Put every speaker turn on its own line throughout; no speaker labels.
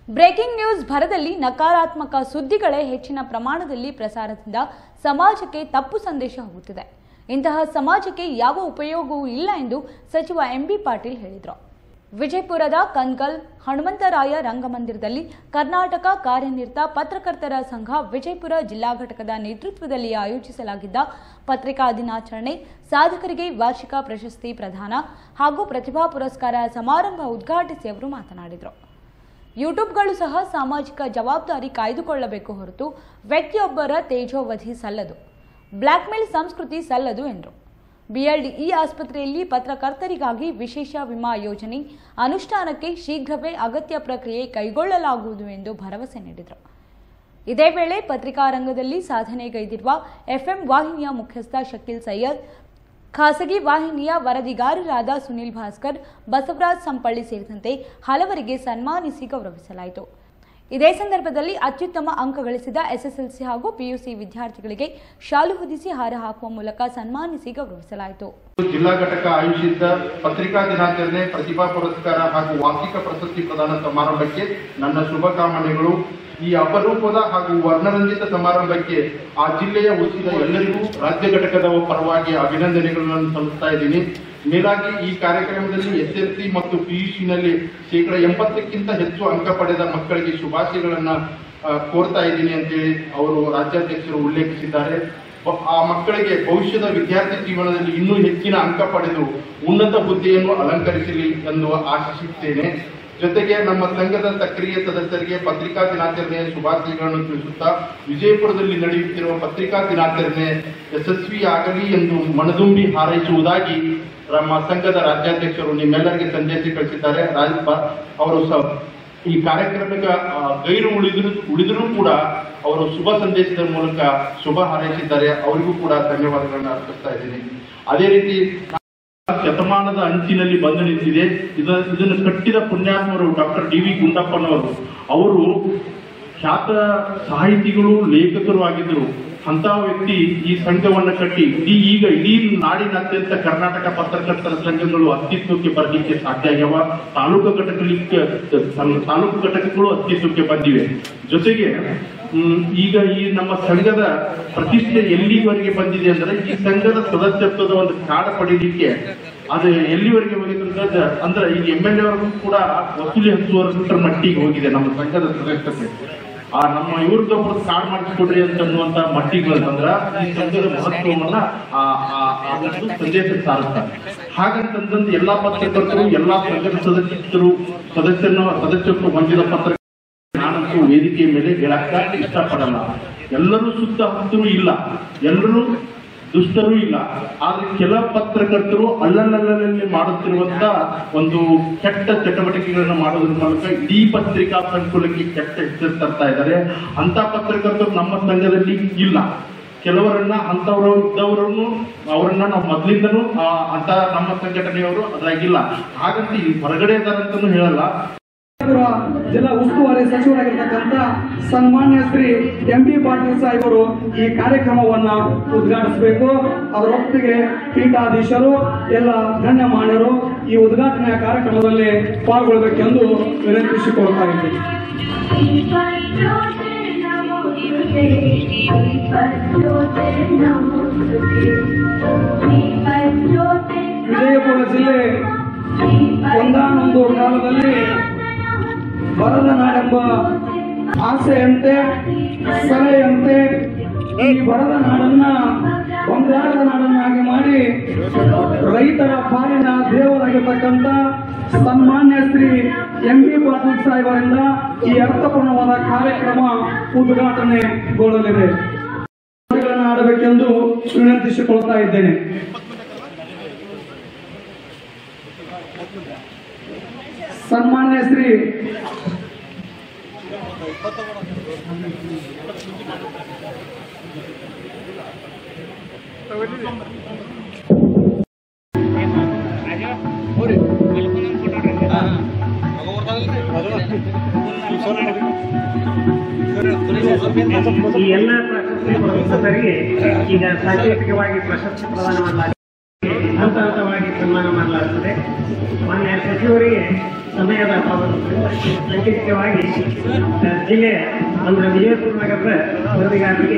Breaking news ಭರದಲ್ಲಿ ನಕಾರಾತ್ಮಕ ಸುದ್ದಿಗಳೇ ಹೆಚ್ಚಿನ ಪ್ರಮಾಣದಲ್ಲಿ ಪ್ರಸಾರದಿಂದ ಸಮಾಜಕ್ಕೆ ತಪ್ಪು ಸಂದೇಶ ಹೋಗುತ್ತಿದೆ ಇಂತಹ ಸಮಾಜಕ್ಕೆ ಯಾವ ಉಪಯೋಗವೂ ಇಲ್ಲ ಎಂದು ಸಚಿವ ಎಂಬಿ ಪಾಟೀಲ್ ಹೇಳಿದರು ವಿಜಯಪುರದ ಕನ್ಗಲ್ ಹನುಮಂತರಾಯ ರಂಗಮಂದಿರದಲ್ಲಿ ಕರ್ನಾಟಕ ಕಾರ್ಯನಿರತ ಪತ್ರಕರ್ತರ ಸಂಘ ವಿಜಯಪುರ ಜಿಲ್ಲಾ ಘಟಕದ ನೇತೃತ್ವದಲ್ಲಿ ಆಯೋಜಿಸಲಾಗಿದ್ದ ಪತ್ರಿಕಾ ದಿನಾಚರಣೆ ಸಾಧಕರಿಗೆ ವಾರ್ಷಿಕ ಪ್ರಶಸ್ತಿ ಪ್ರದಾನ ಹಾಗೂ ಪ್ರತಿಭಾ ಪುರಸ್ಕಾರ ಸಮಾರಂಭ ಉದ್ಘಾಟಿಸಿ ಅವರು ಮಾತನಾಡಿದರು ಯೂಟ್ಯೂಬ್ಗಳು ಸಹ ಸಾಮಾಜಿಕ ಜವಾಬ್ದಾರಿ ಕಾಯ್ದುಕೊಳ್ಳಬೇಕು ಹೊರತು ವ್ಯಕ್ತಿಯೊಬ್ಬರ ತೇಜೋವಧಿ ಸಲ್ಲದು ಬ್ಲ್ಯಾಕ್ಮೇಲ್ ಸಂಸ್ಕೃತಿ ಸಲ್ಲದು ಎಂದರು ಬಿಎಲ್ಡಿಇ ಆಸ್ಪತ್ರೆಯಲ್ಲಿ ಪತ್ರಕರ್ತರಿಗಾಗಿ ವಿಶೇಷ ವಿಮಾ ಯೋಜನೆ ಅನುಷ್ಠಾನಕ್ಕೆ ಶೀಘ್ರವೇ ಅಗತ್ಯ ಪ್ರಕ್ರಿಯೆ ಕೈಗೊಳ್ಳಲಾಗುವುದು ಎಂದು ಭರವಸೆ ನೀಡಿದರು ಇದೇ ವೇಳೆ ಪತ್ರಿಕಾ ರಂಗದಲ್ಲಿ ಸಾಧನೆಗೈದಿರುವ ಎಫ್ಎಂ ವಾಹಿನಿಯ ಮುಖ್ಯಸ್ಥ ಶಕೀಲ್ ಸೈಯದ್ ಖಾಸಗಿ ವಾಹಿನಿಯ ವರದಿಗಾರರಾದ ಸುನಿಲ್ ಭಾಸ್ಕರ್ ಬಸವರಾಜ್ ಸಂಪಳ್ಳಿ ಸೇರಿದಂತೆ ಹಲವರಿಗೆ ಸನ್ಮಾನಿಸಿ ಗೌರವಿಸಲಾಯಿತು ಇದೇ ಸಂದರ್ಭದಲ್ಲಿ ಅತ್ಯುತ್ತಮ ಅಂಕ ಗಳಿಸಿದ ಎಸ್ಎಸ್ಎಲ್ಸಿ ಹಾಗೂ ಪಿಯುಸಿ ವಿದ್ಯಾರ್ಥಿಗಳಿಗೆ ಶಾಲು ಹೊದಿಸಿ ಹಾರ ಹಾಕುವ ಮೂಲಕ ಸನ್ಮಾನಿಸಿ ಗೌರವಿಸಲಾಯಿತು
ಜಿಲ್ಲಾ ಘಟಕ ಆಯೋಜಿಸಿದ್ದ ಪತ್ರಿಕಾ ದಿನಾಚರಣೆ ಪ್ರತಿಭಾ ಪುರಸ್ಕಾರ ಹಾಗೂ ವಾರ್ಷಿಕ ಪ್ರಶಸ್ತಿ ಪ್ರದಾನ ಸಮಾರಂಭಕ್ಕೆ ನನ್ನ ಶುಭಕಾಮನೆಗಳು ಈ ಅಪರೂಪದ ಹಾಗೂ ವರ್ಣರಂಜಿತ ಸಮಾರಂಭಕ್ಕೆ ಆ ಜಿಲ್ಲೆಯ ಉಚಿತ ಎಲ್ಲರಿಗೂ ರಾಜ್ಯ ಘಟಕದ ಪರವಾಗಿ ಅಭಿನಂದನೆಗಳನ್ನು ಸಲ್ಲಿಸ್ತಾ ಇದ್ದೀನಿ ಮೇಲಾಗಿ ಈ ಕಾರ್ಯಕ್ರಮದಲ್ಲಿ ಎಸ್ಎಲ್ಸಿ ಮತ್ತು ಪಿಯುಸಿನಲ್ಲಿ ಶೇಕಡ ಎಂಬತ್ತಕ್ಕಿಂತ ಹೆಚ್ಚು ಅಂಕ ಪಡೆದ ಮಕ್ಕಳಿಗೆ ಶುಭಾಶಯಗಳನ್ನ ಆ, ಕೋರ್ತಾ ಇದ್ದೀನಿ ಅಂತೇಳಿ ಅವರು ರಾಜ್ಯಾಧ್ಯಕ್ಷರು ಉಲ್ಲೇಖಿಸಿದ್ದಾರೆ ಆ ಮಕ್ಕಳಿಗೆ ಭವಿಷ್ಯದ ವಿದ್ಯಾರ್ಥಿ ಜೀವನದಲ್ಲಿ ಇನ್ನೂ ಹೆಚ್ಚಿನ ಅಂಕ ಪಡೆದು ಉನ್ನತ ಹುದ್ದೆಯನ್ನು ಅಲಂಕರಿಸಲಿ ಎಂದು ಆಶಿಸುತ್ತೇನೆ ಜೊತೆಗೆ ನಮ್ಮ ಸಂಘದ ಸಕ್ರಿಯ ಸದಸ್ಯರಿಗೆ ಪತ್ರಿಕಾ ದಿನಾಚರಣೆಯ ಶುಭಾಶಯಗಳನ್ನು ತಿಳಿಸುತ್ತಾ ವಿಜಯಪುರದಲ್ಲಿ ನಡೆಯುತ್ತಿರುವ ಪತ್ರಿಕಾ ದಿನಾಚರಣೆ ಯಶಸ್ವಿಯಾಗಲಿ ಎಂದು ಮನದುಂಬಿ ಹಾರೈಸುವುದಾಗಿ ನಮ್ಮ ಸಂಘದ ರಾಜ್ಯಾಧ್ಯಕ್ಷರು ನಿಮ್ಮೆಲ್ಲರಿಗೆ ಸಂದೇಶ ಕಳಿಸಿದ್ದಾರೆ ರಾಜ್ ಬ- ಅವರು ಸ ಈ ಕಾರ್ಯಕ್ರಮಕ್ಕೆ ಆ, ಗೈರು ಉಳಿದ್ರು ಉಳಿದರೂ ಕೂಡ ಅವರು ಶುಭ ಸಂದೇಶದ ಮೂಲಕ ಶುಭ ಹಾರೈಸಿದ್ದಾರೆ ಅವರಿಗೂ ಕೂಡ ಧನ್ಯವಾದಗಳನ್ನು ಅರ್ಪಿಸ್ತಾ ಇದ್ದೀನಿ ಅದೇ ರೀತಿ ಶತಮಾನದ ಅಂಚಿನಲ್ಲಿ ಬಂದು ನಿಂತಿದೆ ಇದ ಇದನ್ನು ಕಟ್ಟಿದ ಪುಣ್ಯಾತ್ಮರು ಡಾಕ್ಟರ್ ಡಿ ವಿ ಗುಂಡಪ್ಪನವರು ಅವರು ಖ್ಯಾತ ಸಾಹಿತಿಗಳು ಲೇಖಕರು ಆಗಿದ್ದರು ಅಂತ ವ್ಯಕ್ತಿ ಈ ಸಂಘವನ್ನ ಕಟ್ಟಿ ಇಡೀ ಈಗ ಇಡೀ ನಾಡಿನಾದ್ಯಂತ ಕರ್ನಾಟಕ ಪತ್ರಕರ್ತರ ಸಂಘಗಳು ಅಸ್ತಿತ್ವಕ್ಕೆ ಬರಲಿಕ್ಕೆ ಸಾಧ್ಯ ಆಗ್ಯಾವ ತಾಲೂಕು ಘಟಕಲಿಕ್ಕೆ ತಾಲೂಕು ಘಟಕಗಳು ಅಸ್ತಿತ್ವಕ್ಕೆ ಬಂದಿವೆ ಜೊತೆಗೆ ಹ್ಮ್, ಈಗ ಈ ನಮ್ಮ ಸಂಘದ ಪ್ರತಿಷ್ಠೆ ಎಲ್ಲಿವರೆಗೆ ಬಂದಿದೆ ಅಂದ್ರೆ ಈ ಸಂಘದ ಸದಸ್ಯತ್ವದ ಒಂದು ಕಾರ್ಡ್ ಪಡೀಲಿಕ್ಕೆ ಅದು ಎಲ್ಲಿವರೆಗೆ ಹೋಗಿದೆ ಅಂದ್ರೆ ಅಂದ್ರೆ ಈಗ ಎಂ ಎಲ್ ಎವರೆಗೂ ಕೂಡ ವಸೂಲಿ ಹಚ್ಚುವಷ್ಟರ ಮಟ್ಟಿಗೆ ಹೋಗಿದೆ ನಮ್ಮ ಸಂಘದ ಸದಸ್ಯತೆ ಆ ನಮ್ಮ ಇವ್ರದ್ದೊಬ್ಬರು ಕಾರ್ಡ್ ಮಾಡಿಸ್ಕೊಡ್ರಿ ಅಂತ ಅನ್ನುವಂತ ಮಟ್ಟಿಗೆ ಬಂದ್ರ ಈ ಸಂಘದ ಮಹತ್ವವನ್ನ ಆ ಆ ಆ ಒಂದು ಸಂದೇಶ ಸಾರುತ್ತಾರೆ ಹಾಗಂತಂದ್ರೆ ಎಲ್ಲಾ ಪತ್ರಕರ್ತರು ಎಲ್ಲಾ ಸಂಘದ ಸದಸ್ಯರು ಸದಸ್ಯನ ಸದಸ್ಯತ್ವ ಹೊಂದಿದ ಪತ್ರ ನಾನಂತೂ ವೇದಿಕೆಯ ಮೇಲೆ ಹೇಳಕ್ಕ ಇಷ್ಟಪಡಲ್ಲ ಎಲ್ಲರೂ ಶುದ್ಧ ಭಕ್ತರು ಇಲ್ಲ ಎಲ್ಲರೂ ದುಷ್ಟರು ಇಲ್ಲ ಆದ್ರೆ ಕೆಲ ಪತ್ರಕರ್ತರು ಅಲ್ಲಲ್ಲಲ್ಲಿ ಮಾಡುತ್ತಿರುವಂತ ಒಂದು ಕೆಟ್ಟ ಚಟುವಟಿಕೆಗಳನ್ನು ಮಾಡೋದ್ರ ಮೂಲಕ ಇಡೀ ಪತ್ರಿಕಾ ಸಂಕುಲಕ್ಕೆ ಕೆಟ್ಟ ಹೆಸರು ತರ್ತಾ ಇದ್ದಾರೆ ಅಂತ ಪತ್ರಕರ್ತರು ನಮ್ಮ ಸಂಘದಲ್ಲಿ ಇಲ್ಲ ಕೆಲವರನ್ನ ಅಂತವರು ಇದ್ದವರನ್ನು ಅವರನ್ನ ನಾವು ಮೊದಲಿಂದನೂ ಆ, ಅಂತ ನಮ್ಮ ಸಂಘಟನೆಯವರು ಅದ್ರಾಗಿಲ್ಲ ಹಾಗಂತ ಈ ಹೊರಗಡೆ ಇದಾರಂತನೂ ಹೇಳಲ್ಲ
ಪುರ ಜಿಲ್ಲಾ ಉಸ್ತುವಾರಿ ಸಚಿವರಾಗಿರ್ತಕ್ಕಂಥ ಸನ್ಮಾನ್ಯ ಶ್ರೀ ಎಂ ಬಿ ಪಾಟೀಲ್ ಸಾಹೇಬರು ಈ ಕಾರ್ಯಕ್ರಮವನ್ನ ಉದ್ಘಾಟಿಸಬೇಕು ಅದರೊಟ್ಟಿಗೆ ಪೀಠಾಧೀಶರು ಎಲ್ಲ ಗಣ್ಯಮಾನ್ಯರು ಈ ಉದ್ಘಾಟನೆಯ ಕಾರ್ಯಕ್ರಮದಲ್ಲಿ ಪಾಲ್ಗೊಳ್ಳಬೇಕೆಂದು ವಿನಂತಿಸಿಕೊಳ್ತಾ ಇದ್ದೇನೆ ವಿಜಯಪುರ ಜಿಲ್ಲೆ ಒಂದಾನೊಂದು ಕಾಲದಲ್ಲಿ ಬರದ ನಾಡೆಂಬ ಆಸೆಯಂತೆ ಸಲಹೆಯಂತೆ ಈ ಬರದ ನಾಡನ್ನ ಬಂಗಾರದ ನಾಡನ್ನಾಗಿ ಮಾಡಿ ರೈತರ ಪಾಲಿನ ದೇವರಾಗಿರ್ತಕ್ಕಂಥ ಸನ್ಮಾನ್ಯ ಶ್ರೀ ಎಂ ಬಿ ಪಾಟೀಲ್ ಸಾಹೇಬರಿಂದ ಈ ಅರ್ಥಪೂರ್ಣವಾದ ಕಾರ್ಯಕ್ರಮ ಉದ್ಘಾಟನೆಗೊಳ್ಳಲಿದೆ ಮಾತುಗಳನ್ನು ಆಡಬೇಕೆಂದು ವಿನಂತಿಸಿಕೊಳ್ತಾ ಇದ್ದೇನೆ ಸನ್ಮಾನ್ಯ ಶ್ರೀ
ಈ ಎಲ್ಲ ಪ್ರಶಸ್ತಿ ಪುರಸ್ಕೃತರಿಗೆ ಈಗ ಸಾಂಕೇತಿಕವಾಗಿ ಪ್ರಶಸ್ತಿ ಪ್ರದಾನ ಮಾಡಲಾಗಿದೆ
ಹಂತ ಹಂತವಾಗಿ ಸನ್ಮಾನ ಮಾಡಲಾಗುತ್ತದೆ ಮಾನ್ಯ ಸಚಿವರಿಗೆ ಸಮಯದ ಅಭಾವದಿಂದ ಸಂಕೇತಿಕವಾಗಿ ಆ, ಜಿಲ್ಲೆಯ ಅಂದ್ರೆ ವಿಜಯಪುರ ನಗರದ ವರದಿಗಾರರಿಗೆ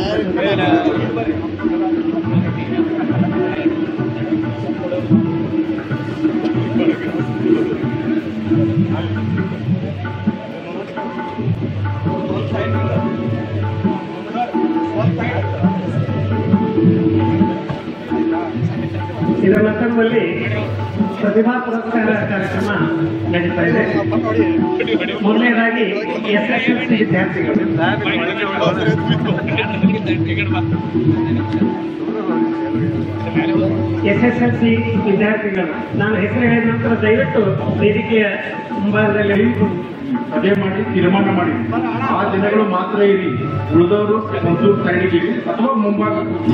ಇದರ ನಂತರದಲ್ಲಿ ಪ್ರತಿಭಾ ಪುರಸ್ಕಾರ ಕಾರ್ಯಕ್ರಮ ನಡೀತಾ ಇದೆ ಮೊದಲನೇದಾಗಿ ಎಸ್ ಎಸ್ ಎಲ್ ಸಿ ವಿದ್ಯಾರ್ಥಿಗಳು ಎಸ್ ಎಸ್ ಎಲ್ ಸಿ ವಿದ್ಯಾರ್ಥಿಗಳು ನಾನು ಹೆಸರು ಹೇಳಿದ ನಂತರ ದಯವಿಟ್ಟು ವೇದಿಕೆಯ ಮುಂಭಾಗದಲ್ಲಿ
ಸಭೆ ಮಾಡಿ ತೀರ್ಮಾನ ಮಾಡಿ ಆ ದಿನಗಳು ಮಾತ್ರ ಇರಿ ಉಳಿದವರು ಒಂಚೂರು ಸೈಡಿಗೆ ಇರಿ ಅಥವಾ ಮುಂಭಾಗ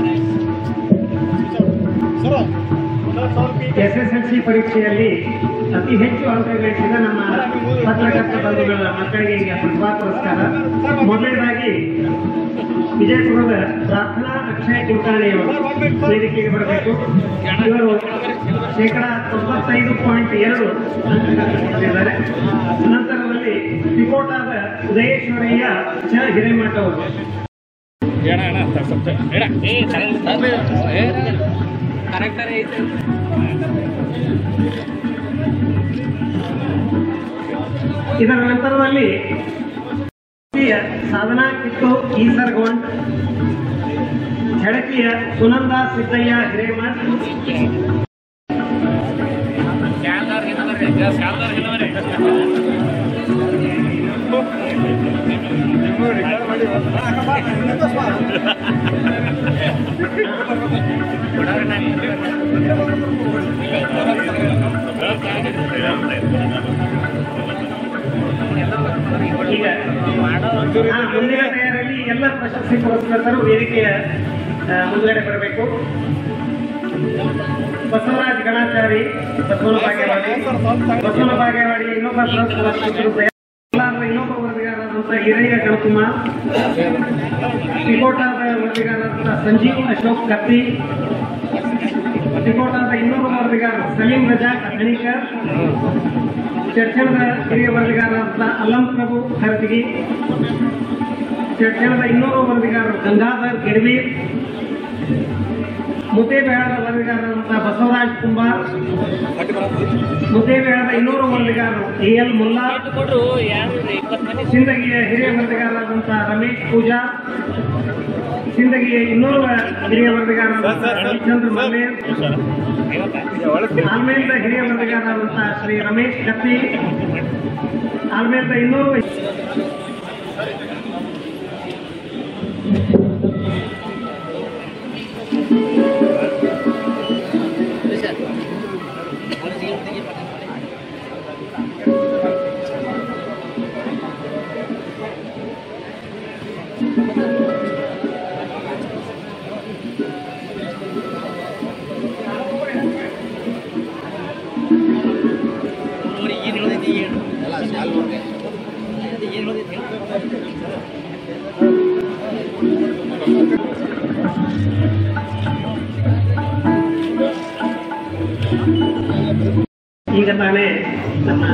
ಎಸ್ ಎಸ್ ಎಲ್ ಸಿ ಪರೀಕ್ಷೆಯಲ್ಲಿ ಅತಿ ಹೆಚ್ಚು ಅಂಕ ಗಳಿಸಿದ ನಮ್ಮ ಪತ್ರಕರ್ತ ಬಂಧುಗಳ ಮಕ್ಕಳಿಗೆ ಈಗ ಪ್ರತಿಭಾ ಪುರಸ್ಕಾರ ಮೊದಲನೇದಾಗಿ ವಿಜಯಪುರದ ಪ್ರಾರ್ಥನಾ ಅಕ್ಷಯ ಕುಲಕರ್ಣಿಯವರು ವೇದಿಕೆಗೆ ಬರಬೇಕು ಇವರು ಶೇಕಡ ತೊಂಬತ್ತೈದು ಪಾಯಿಂಟ್ ಎರಡು ಅಂಕಗಳನ್ನು ಪಡೆದಿದ್ದಾರೆ ನಂತರದಲ್ಲಿ ತಿಕೋಟಾದ ಉದಯೇಶ್ವರಯ್ಯ ಚ ಹಿರೇಮಠ ಅವರು ಇದರ ನಂತರದಲ್ಲಿ ಸಾಧನಾ ಕಿತ್ತು ಈಸರ್ಗೊಂಡ್ ಝಡಕಿಯ ಸುನಂದ ಸಿದ್ದಯ್ಯ ಹಿರೇಮಠ್ ಈಗ ಹಾ, ಮುಂದಿನ ತಯಾರಲ್ಲಿ ಎಲ್ಲ ಪ್ರಶಸ್ತಿ ಪುರಸ್ಕೃತರು ವೇದಿಕೆಯ ಆ, ಮುಂದ್ಗಡೆ ಬರಬೇಕು ಬಸವರಾಜ್ ಗಣಾಚಾರಿ ಬಸವನ ಬಾಗೇವಾಡಿ ಬಸವನ ಬಾಗೇವಾಡಿ ಇನ್ನೊಬ್ಬ ಪುರಸ್ಕೃತರು ಕೋಲಾರದ ಇನ್ನೊಬ್ಬ ವರದಿಗಾರರಾದಂಥ ಹಿರಯ್ಯ ಕಣಕುಮಾರ್ ತಿಕೋಟಾದ ವರದಿಗಾರರಾದಂಥ ಸಂಜೀವ್ ಅಶೋಕ್ ಕತ್ತಿ ತಿಕೋಟಾದ ಇನ್ನೊಬ್ಬ ವರದಿಗಾರ ಸಲೀಂ ರಜಾಕ್ ಅಣಿಕರ್ ಚರ್ಚಣದ ಹಿರಿಯ ವರದಿಗಾರರಾದಂಥ ಅಲ್ಲಂ ಪ್ರಭು ಖರ್ತಿಗಿ ಚರ್ಚಣದ ಇನ್ನೂರು ವರದಿಗಾರರು ಗಂಗಾಧರ್ ಗಿಡ್ವೀರ್ ಮುದ್ದೇಬೇಳದ ವರದಿಗಾರರಾದಂಥ ಬಸವರಾಜ್ ಕುಂಬಾರ್ ಮುದ್ದೇಬೇಳದ ಇನ್ನೂರು ವರದಿಗಾರರು ಎ ಎಲ್ ಮುಲ್ಲಾ ಸಿಂದಗಿಯ ಹಿರಿಯ ವರದಿಗಾರರಾದಂಥ ರಮೇಶ್ ಪೂಜಾ ಸಿಂದಗಿಯ ಇನ್ನೂರು ಹಿರಿಯ ವರದಿಗಾರರಾದಂಥ ರವಿಚಂದ್ರ ಮಲ್ಲೇರ್ ಆಲ್ಮೇಲ್ದ ಹಿರಿಯ ವರದಿಗಾರರಾದಂಥ ಶ್ರೀ ರಮೇಶ್ ಕತ್ತಿ ಆಲ್ಮೇಲ್ದ ಇನ್ನೂರು ಈಗ ತಾನೇ ನಮ್ಮ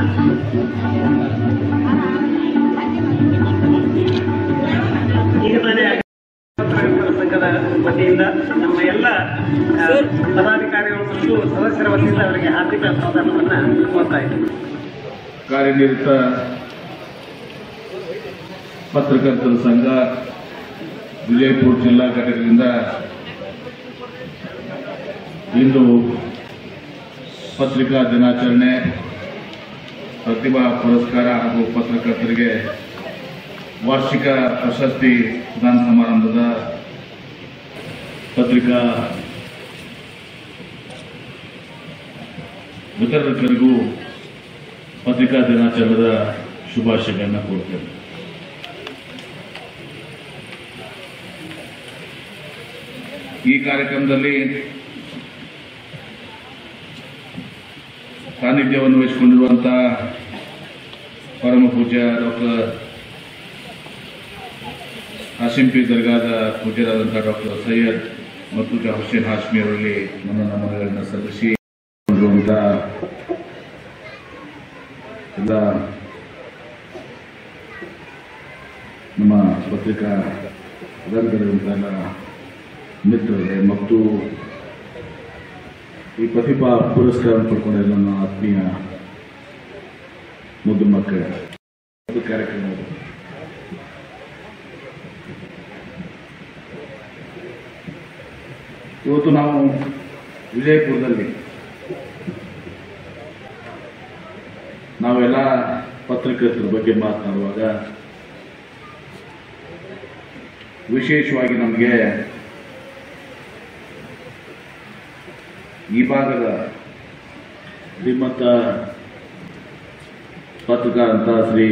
ಈಗ ತಾನೇ ಪತ್ರಕರ್ತರ ಸಂಘದ ವತಿಯಿಂದ ನಮ್ಮ ಎಲ್ಲ ಆ, ಪದಾಧಿಕಾರಿಗಳು ಮತ್ತು ಸದಸ್ಯರ ವತಿಯಿಂದ ಅವರಿಗೆ ಹಾರ್ದಿಕ ಸ್ವಾಗತವನ್ನು ಕೋರ್ತಾ ಇದ್ದೀನಿ
ಕಾರ್ಯನಿರತ ಪತ್ರಕರ್ತರ ಸಂಘ ವಿಜಯಪುರ ಜಿಲ್ಲಾ ಘಟಕದಿಂದ ಇಂದು ಪತ್ರಿಕಾ ದಿನಾಚರಣೆ ಪ್ರತಿಭಾ ಪುರಸ್ಕಾರ ಹಾಗೂ ಪತ್ರಕರ್ತರಿಗೆ ವಾರ್ಷಿಕ ಪ್ರಶಸ್ತಿ ಪ್ರದಾನ ಸಮಾರಂಭದ ಪತ್ರಿಕಾ ವಿತರಕರಿಗೂ ಪತ್ರಿಕಾ ದಿನಾಚರಣೆದ ಶುಭಾಶಯಗಳನ್ನ ಕೊಡ್ತೇನೆ ಈ ಕಾರ್ಯಕ್ರಮದಲ್ಲಿ ಸಾನ್ನಿಧ್ಯವನ್ನು ವಹಿಸಿಕೊಂಡಿರುವಂತಹ ಪರಮ ಪೂಜ್ಯ ಡಾಕ್ಟರ್ ಕಾಸಿಂ ಪಿ ದರ್ಗಾದ ಪೂಜ್ಯರಾದಂಥ ಡಾಕ್ಟರ್ ಸೈಯದ್ ಮತ್ತು ಕ- ಹುಸೇನ್ ಹಾಶ್ಮಿ ಅವರಲ್ಲಿ ನನ್ನ ನಮನಗಳನ್ನು ಸಲ್ಲಿಸಿ ಕೊಂಡಿರುವಂಥ ಎಲ್ಲ ನಮ್ಮ ಪತ್ರಿಕಾ ರಂಗದಲ್ಲಿರುವಂಥ ಎಲ್ಲ ಮಿತ್ರರೇ ಮತ್ತು ಈ ಪ್ರತಿಭಾ ಪುರಸ್ಕಾರ ಪಡ್ಕೊಂಡಿರೋ ನನ್ನ ಆತ್ಮೀಯ ಮುದ್ದು ಮಕ್ಕಳ ಒಂದು ಕಾರ್ಯಕ್ರಮ ಇದು. ಇವತ್ತು ನಾವು ವಿಜಯಪುರದಲ್ಲಿ ನಾವೆಲ್ಲ ಪತ್ರಕರ್ತರ ಬಗ್ಗೆ ಮಾತನಾಡುವಾಗ ವಿಶೇಷವಾಗಿ ನಮಗೆ ಈ ಭಾಗದ ಶ್ರೀಮಂತ ಪತ್ರಕಾರಂತ ಶ್ರೀ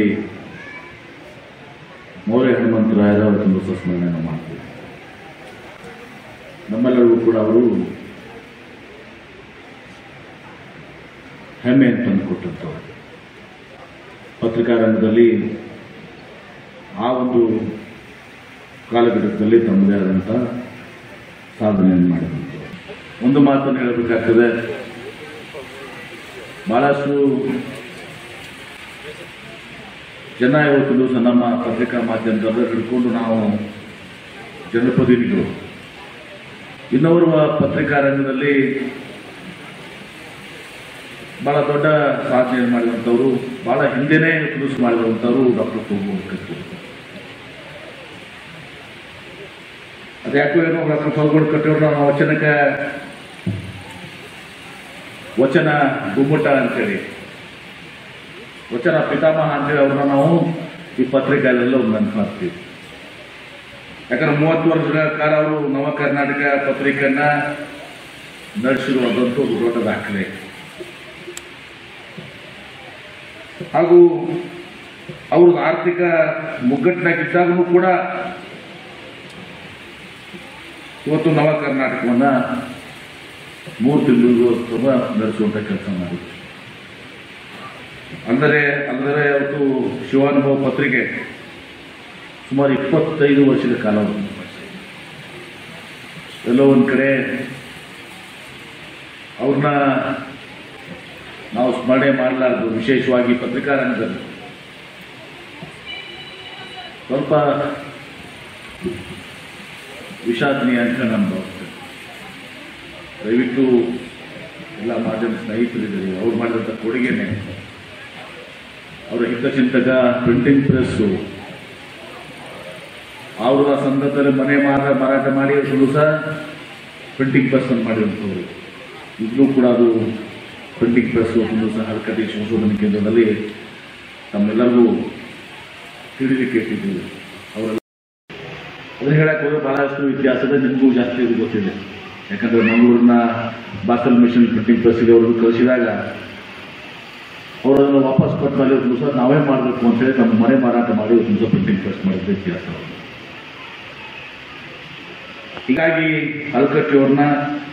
ಮೌರ್ಯ ಹನುಮಂತರಾಯರ ಒಂದು ಸ್ಮರಣೆ ಮಾಡ್ತೀವಿ ನಮ್ಮೆಲ್ಲರಿಗೂ ಕೂಡ ಅವರು ಹೆಮ್ಮೆ ಅಂತ ತಂದುಕೊಟ್ಟಂಥವ್ರು ಪತ್ರಿಕಾ ರಂಗದಲ್ಲಿ ಆ ಒಂದು ಕಾಲಘಟ್ಟದಲ್ಲಿ ತಮ್ಮದೇ ಆದಂಥ ಸಾಧನೆಯನ್ನು ಮಾಡಿದಂಥವ್ರು ಒಂದು ಮಾತನ್ನು ಹೇಳಬೇಕಾಗ್ತದೆ ಬಹಳಷ್ಟು ಜನ ಇವತ್ತು ದಿವಸ ನಮ್ಮ ಪತ್ರಿಕಾ ಮಾಧ್ಯಮದಲ್ಲಿ ಹಿಡ್ಕೊಂಡು ನಾವು ಜನಪ್ರತಿನಿಧಿಗಳು ಇನ್ನೋರ್ವ ಪತ್ರಿಕಾ ರಂಗದಲ್ಲಿ ಬಹಳ ದೊಡ್ಡ ಸಾಧನೆಯನ್ನು ಮಾಡಿದಂಥವ್ರು ಬಹಳ ಹಿಂದೆನೇ ಕುರುಸು ಮಾಡಿರುವಂಥವ್ರು ಡಾಕ್ಟರ್ ತೋಗೋಡ್ ಕಟ್ಟೂರು ಅದ್ಯಾಕೋ ಏನೋ ಡಾಕ್ಟರ್ ತೋಗೋಡ್ ಕಟ್ಟೂರು ನಾವು ವಚನಕ್ಕೆ ವಚನ ಗುಮ್ಮಟ ಅಂತೇಳಿ ವಚನ ಪಿತಾಮಹ ಅಂತೇಳಿ ಅವ್ರನ್ನ ನಾವು ಈ ಪತ್ರಿಕೆಯಲ್ಲೆಲ್ಲ ಒಂದು ನೆನಪು ಮಾಡ್ತೀವಿ ಯಾಕಂದ್ರೆ ಮೂವತ್ತು ವರ್ಷಗಳ ಕಾಲ ಅವರು ನವ ಕರ್ನಾಟಕ ಪತ್ರಿಕೆಯನ್ನ ನಡೆಸಿರುವುದಂತೂ ಒಂದು ದೊಡ್ಡ ದಾಖಲೆ ಹಾಗೂ ಅವರು ಆರ್ಥಿಕ ಮುಗ್ಗಟ್ಟಿನಾಗಿದ್ದಾಗಲೂ ಕೂಡ ಇವತ್ತು ನವ ಕರ್ನಾಟಕವನ್ನ ಮೂರು ತಿಂಗಳು ನಡೆಸುವಂತ ಕೆಲಸ ಮಾಡಿದ್ರು ಅಂದರೆ ಅಂದರೆ ಅವತ್ತು ಶಿವಾನುಭವ ಪತ್ರಿಕೆ ಸುಮಾರು ಇಪ್ಪತ್ತೈದು ವರ್ಷದ ಕಾಲ ಎಲ್ಲೋ ಒಂದು ಕಡೆ ಅವ್ರನ್ನ ನಾವು ಸ್ಮರಣೆ ಮಾಡಲಾರ್ದು ವಿಶೇಷವಾಗಿ ಪತ್ರಿಕಾ ರಂಗದಲ್ಲಿ ಸ್ವಲ್ಪ ವಿಷಾದನೀಯ ಅಂತ ನಾನು ಭಾವಿಸ್ತೇನೆ ದಯವಿಟ್ಟು ಎಲ್ಲ ಮಾಧ್ಯಮ ಸ್ನೇಹಿತರಿದ್ದಾರೆ ಅವ್ರು ಮಾಡಿದಂಥ ಕೊಡುಗೆನೆ ಅವರ ಹಿತಚಿಂತಕ ಪ್ರಿಂಟಿಂಗ್ ಪ್ರೆಸ್ಸು ಅವರು ಆ ಸಂದರ್ಭದಲ್ಲಿ ಮನೆ ಮಾರ ಮಾರಾಟ ಮಾಡಿ ಒಂದು ಸಹ ಪ್ರಿಂಟಿಂಗ್ ಪ್ರೆಸ್ ಅನ್ನು ಮಾಡಿರುವಂಥವ್ರು ಈಗಲೂ ಕೂಡ ಅದು ಪ್ರಿಂಟಿಂಗ್ ಪ್ರೆಸ್ ಒಂದು ಸಹ ಹರಕಟಿ ಸಂಶೋಧನಾ ಕೇಂದ್ರದಲ್ಲಿ ತಮ್ಮೆಲ್ಲರಿಗೂ ತಿಳಿಲಿಕ್ಕೆ ಇಟ್ಟಿದ್ದೀವಿ ಅವರೆಲ್ಲ ಅದನ್ನ ಹೇಳಕ್ಕೆ ಹೋದ್ರೆ ಬಹಳಷ್ಟು ಇತಿಹಾಸದ ನಿಮಗೂ ಜಾಸ್ತಿ ಇದು ಗೊತ್ತಿದೆ ಯಾಕಂದ್ರೆ ಮಂಗಳೂರಿನ ಬಾಕಲ್ ಮಿಷನ್ ಪ್ರಿಂಟಿಂಗ್ ಪ್ರೆಸ್ಸಿಗೆ ಅವರು ಕಳಿಸಿದಾಗ ಅವರನ್ನು ವಾಪಸ್ ಕೊಟ್ಟ ಮೇಲೆ ಒಂದು ಸಹ ನಾವೇ ಮಾಡಬೇಕು ಅಂತೇಳಿ ನಮ್ಮ ಮನೆ ಮಾರಾಟ ಮಾಡಿ ಒಂದು ಸಹ ಪ್ರಿಂಟಿಂಗ್ ಪ್ರೆಸ್ ಮಾಡಿದ ಇತಿಹಾಸ ಅವ್ರದ್ದು. ಹೀಗಾಗಿ ಅಲ್ಕಟ್ಟಿ ಅವ್ರನ್ನ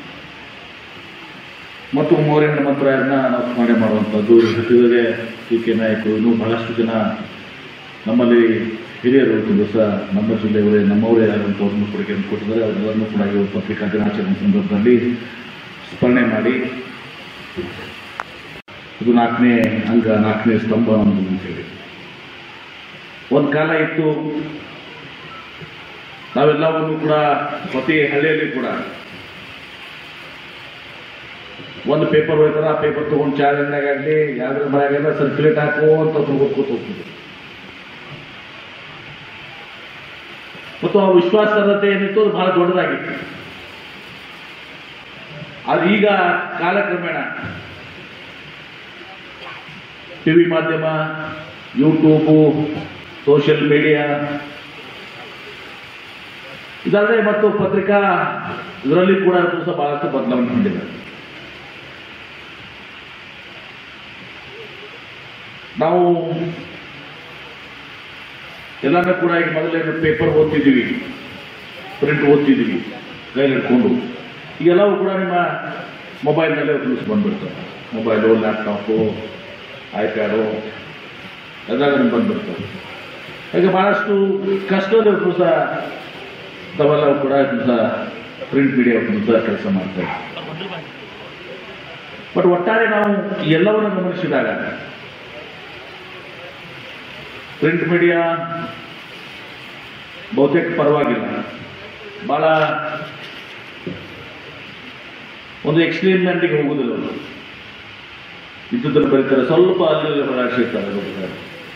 ಮತ್ತು ಮೌರ್ಯ ಹನುಮಂತರಾಯರನ್ನ ನಾವು ಸ್ಮರಣೆ ಮಾಡುವಂಥದ್ದು ಜೊತೆಗೆ ಟಿ ಕೆ ನಾಯಕರು ಇನ್ನೂ ಬಹಳಷ್ಟು ಜನ ನಮ್ಮಲ್ಲಿ ಹಿರಿಯರು ಇವತ್ತು ದಿವಸ ನಮ್ಮ ಜಿಲ್ಲೆಯವರೇ ನಮ್ಮವರೇ ಆದಂಥವ್ರನ್ನು ಕೊಡುಗೆಯನ್ನು ಕೊಟ್ಟಿದ್ದಾರೆ ಅವರೆಲ್ಲರನ್ನೂ ಕೂಡ ಇವತ್ತು ಪತ್ರಿಕಾ ದಿನಾಚರಣೆ ಸಂದರ್ಭದಲ್ಲಿ ಸ್ಮರಣೆ ಮಾಡಿ ಇದು ನಾಲ್ಕನೇ ಅಂಗ ನಾಲ್ಕನೇ ಸ್ತಂಭ ಅನ್ನೋದು ಅಂತೇಳಿ ಒಂದು ಕಾಲ ಇತ್ತು ನಾವೆಲ್ಲವನ್ನು ಕೂಡ ಪ್ರತಿ ಹಳ್ಳಿಯಲ್ಲಿ ಕೂಡ ಒಂದು ಪೇಪರ್ ಹೋಯ್ತಾರೆ ಆ ಪೇಪರ್ ತೊಗೊಂಡು ಚಾರ್ಜನ್ನಾಗಲಿ ಯಾವ್ದ್ರ ಮನೆಯಾಗಲ್ಲ ಸರ್ಕ್ಯುಲೇಟ್ ಹಾಕೋ ಅಂತ ಓದ್ಕೋತ ಹೋಗ್ತಿದ್ರು ಮತ್ತು ಆ ವಿಶ್ವಾಸಾರ್ಹತೆ ಏನಿತ್ತು ಅದು ಬಹಳ ದೊಡ್ಡದಾಗಿತ್ತು ಅದು ಈಗ ಕಾಲಕ್ರಮೇಣ ಟಿವಿ ಮಾಧ್ಯಮ ಯೂಟ್ಯೂಬು ಸೋಷಿಯಲ್ ಮೀಡಿಯಾ ಇದಲ್ಲದೆ ಮತ್ತು ಪತ್ರಿಕಾ ಇದರಲ್ಲಿ ಕೂಡ ದಿವಸ ಬಹಳಷ್ಟು ಬದಲಾವಣೆ ಹೊಂದಿದೆ ನಾವು ಎಲ್ಲಾನು ಕೂಡ ಈಗ ಮೊದಲೇ ಪೇಪರ್ ಓದ್ತಿದ್ದೀವಿ ಪ್ರಿಂಟ್ ಓದ್ತಿದ್ದೀವಿ ಕೈಲಿ ಹಿಡ್ಕೊಂಡು ಈಗೆಲ್ಲವೂ ಕೂಡ ನಿಮ್ಮ ಮೊಬೈಲ್ನಲ್ಲೇ ನ್ಯೂಸ್ ಬಂದ್ಬಿಡ್ತವೆ ಮೊಬೈಲು ಲ್ಯಾಪ್ಟಾಪು ಐಪ್ಯಾಡು ಎಲ್ಲ ನಿಮ್ಗೆ ಬಂದ್ಬಿಡ್ತವೆ ಈಗ ಭಾಳಷ್ಟು ಕಷ್ಟದ ದಿವಸ ತಾವೆಲ್ಲ ಕೂಡ ದಿವಸ ಪ್ರಿಂಟ್ ಮೀಡಿಯಾ ವಿರುದ್ಧ ಕೆಲಸ ಮಾಡ್ತಾ ಇದ್ದೀವಿ ಬಟ್ ಒಟ್ಟಾರೆ ನಾವು ಈ ಎಲ್ಲವನ್ನು ಗಮನಿಸಿದಾಗ ಪ್ರಿಂಟ್ ಮೀಡಿಯಾ ಬಹುತೇಕ ಪರವಾಗಿಲ್ಲ ಬಹಳ ಒಂದು ಎಕ್ಸ್ಪೆರಿಮೆಂಟ್ಗೆ ಹೋಗುದಿಲ್ಲ ಅವರು ಇದ್ದುದನ್ನು ಬರೀತಾರೆ ಸ್ವಲ್ಪ ಅಲ್ಲಿ ಹೊರಾಶಿರ್ತಾರೆ ಬರೀತಾರೆ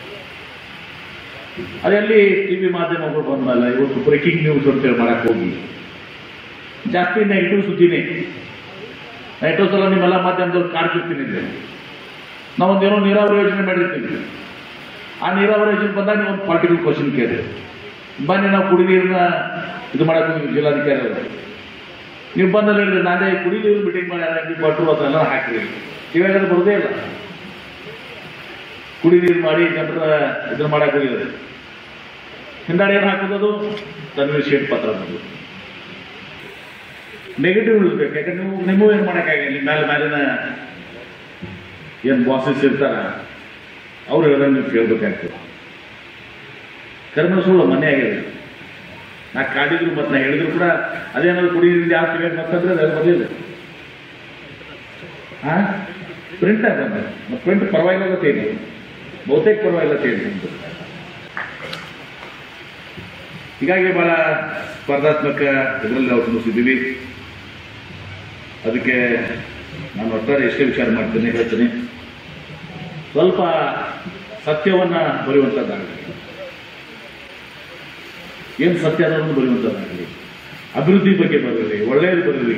ಅದರಲ್ಲಿ ಟಿವಿ ಮಾಧ್ಯಮಗಳು ಬಂದಲ್ಲ ಇವತ್ತು ಬ್ರೇಕಿಂಗ್ ನ್ಯೂಸ್ ಅಂತೇಳಿ ಮಾಡಕ್ ಹೋಗಿ ಜಾಸ್ತಿ ನೆಗೆಟಿವ್ ಸುದ್ದಿನೇ ನಾ ಎಷ್ಟೋ ಸಲ ನಿಮ್ಮೆಲ್ಲ ಮಾಧ್ಯಮದವ್ರು ಕಾಡ್ತಿರ್ತೀನಿ ಇಲ್ಲಿ ನಾವೊಂದೇನೋ ನೀರಾವರಿ ಯೋಜನೆ ಮಾಡಿರ್ತೀವಿ ಆ ನೀರಾವರಿ ಯೋಜನೆ ಬಂದಾಗ ನೀವು ಒಂದು ಪಾರ್ಟಿಕಲ್ ಕ್ವಶನ್ ಕೇಳಿ ಬನ್ನಿ ನಾವು ಕುಡಿ ನೀರನ್ನ ಇದು ಮಾಡಕ್ ಹೋಗಿದ್ವಿ ಜಿಲ್ಲಾಧಿಕಾರಿ ಅವರು ನೀವು ಬಂದಲ್ಲಿ ಹೇಳಿದ್ರೆ ನಾನೇ ಕುಡಿ ನೀರು ಮೀಟಿಂಗ್ ಮಾಡಿ ನೀವು ಕೊಟ್ಟರು ಅದನ್ನೆಲ್ಲ ಹಾಕಿರಿ ಇವಾಗ ಅದು ಬರೋದೇ ಇಲ್ಲ ಕುಡಿ ನೀರು ಮಾಡಿ ಜನರ ಇದನ್ನ ಮಾಡಕ್ ಹೋಗಿದ್ದಾರೆ ಹಿಂದಾಡಿ ಏನು ಹಾಕೋದು ತನ್ವೀರ್ ಶೇಟ್ ಪತ್ರ ಬಂದು ನೆಗೆಟಿವ್ ಇರ್ಬೇಕು ಯಾಕಂದ್ರೆ ನೀವು ನಿಮಗೂ ಏನು ಮಾಡೋಕ್ಕಾಗಿಲ್ಲ ನಿಮ್ಮ ಮೇಲೆ ಮೇಲಿನ ಏನು ಬಾಸಸ್ ಇರ್ತಾರ ಅವ್ರು ಹೇಳೋದನ್ನ ನೀವು ಕೇಳ್ಬೇಕಾಗ್ತದೆ ಕರ್ಮ ಸುಳ್ಳು ಮನೆ ಆಗಿದೆ ನಾ ಕಾಡಿದ್ರು ಮತ್ತು ನಾ ಹೇಳಿದ್ರು ಕೂಡ ಅದೇನಾದ್ರು ಕುಡಿಯೋದ್ರಿಂದ ಯಾವ ಸಿಗಬೇಕು ಮತ್ತಂದ್ರೆ ಅದು ಬರಲಿಲ್ಲ ಹಾ ಪ್ರಿಂಟ್ ಬಂದ ಪ್ರಿಂಟ್ ಪರವಾಗಿಲ್ಲ ತೇನೆ ಬಹುತೇಕ ಪರವಾಗಿಲ್ಲ ತೇನೆ ನಿಮ್ದು ಹೀಗಾಗಿ ಬಹಳ ಸ್ಪರ್ಧಾತ್ಮಕ ಇದರಲ್ಲಿ ನಾವು ತುಂಬಿಸಿದ್ದೀವಿ ಅದಕ್ಕೆ ನಾನು ಒಟ್ಟಾರೆ ಎಷ್ಟೇ ವಿಚಾರ ಮಾಡ್ತೇನೆ ಹೇಳ್ತೇನೆ ಸ್ವಲ್ಪ ಸತ್ಯವನ್ನ ಬರೆಯುವಂಥದ್ದಾಗಲಿ ಏನು ಸತ್ಯ ಅನ್ನೋದನ್ನು ಬರೆಯುವಂಥದ್ದಾಗಲಿ ಅಭಿವೃದ್ಧಿ ಬಗ್ಗೆ ಬರೀರಿ ಒಳ್ಳೆಯದು ಬರೀರಿ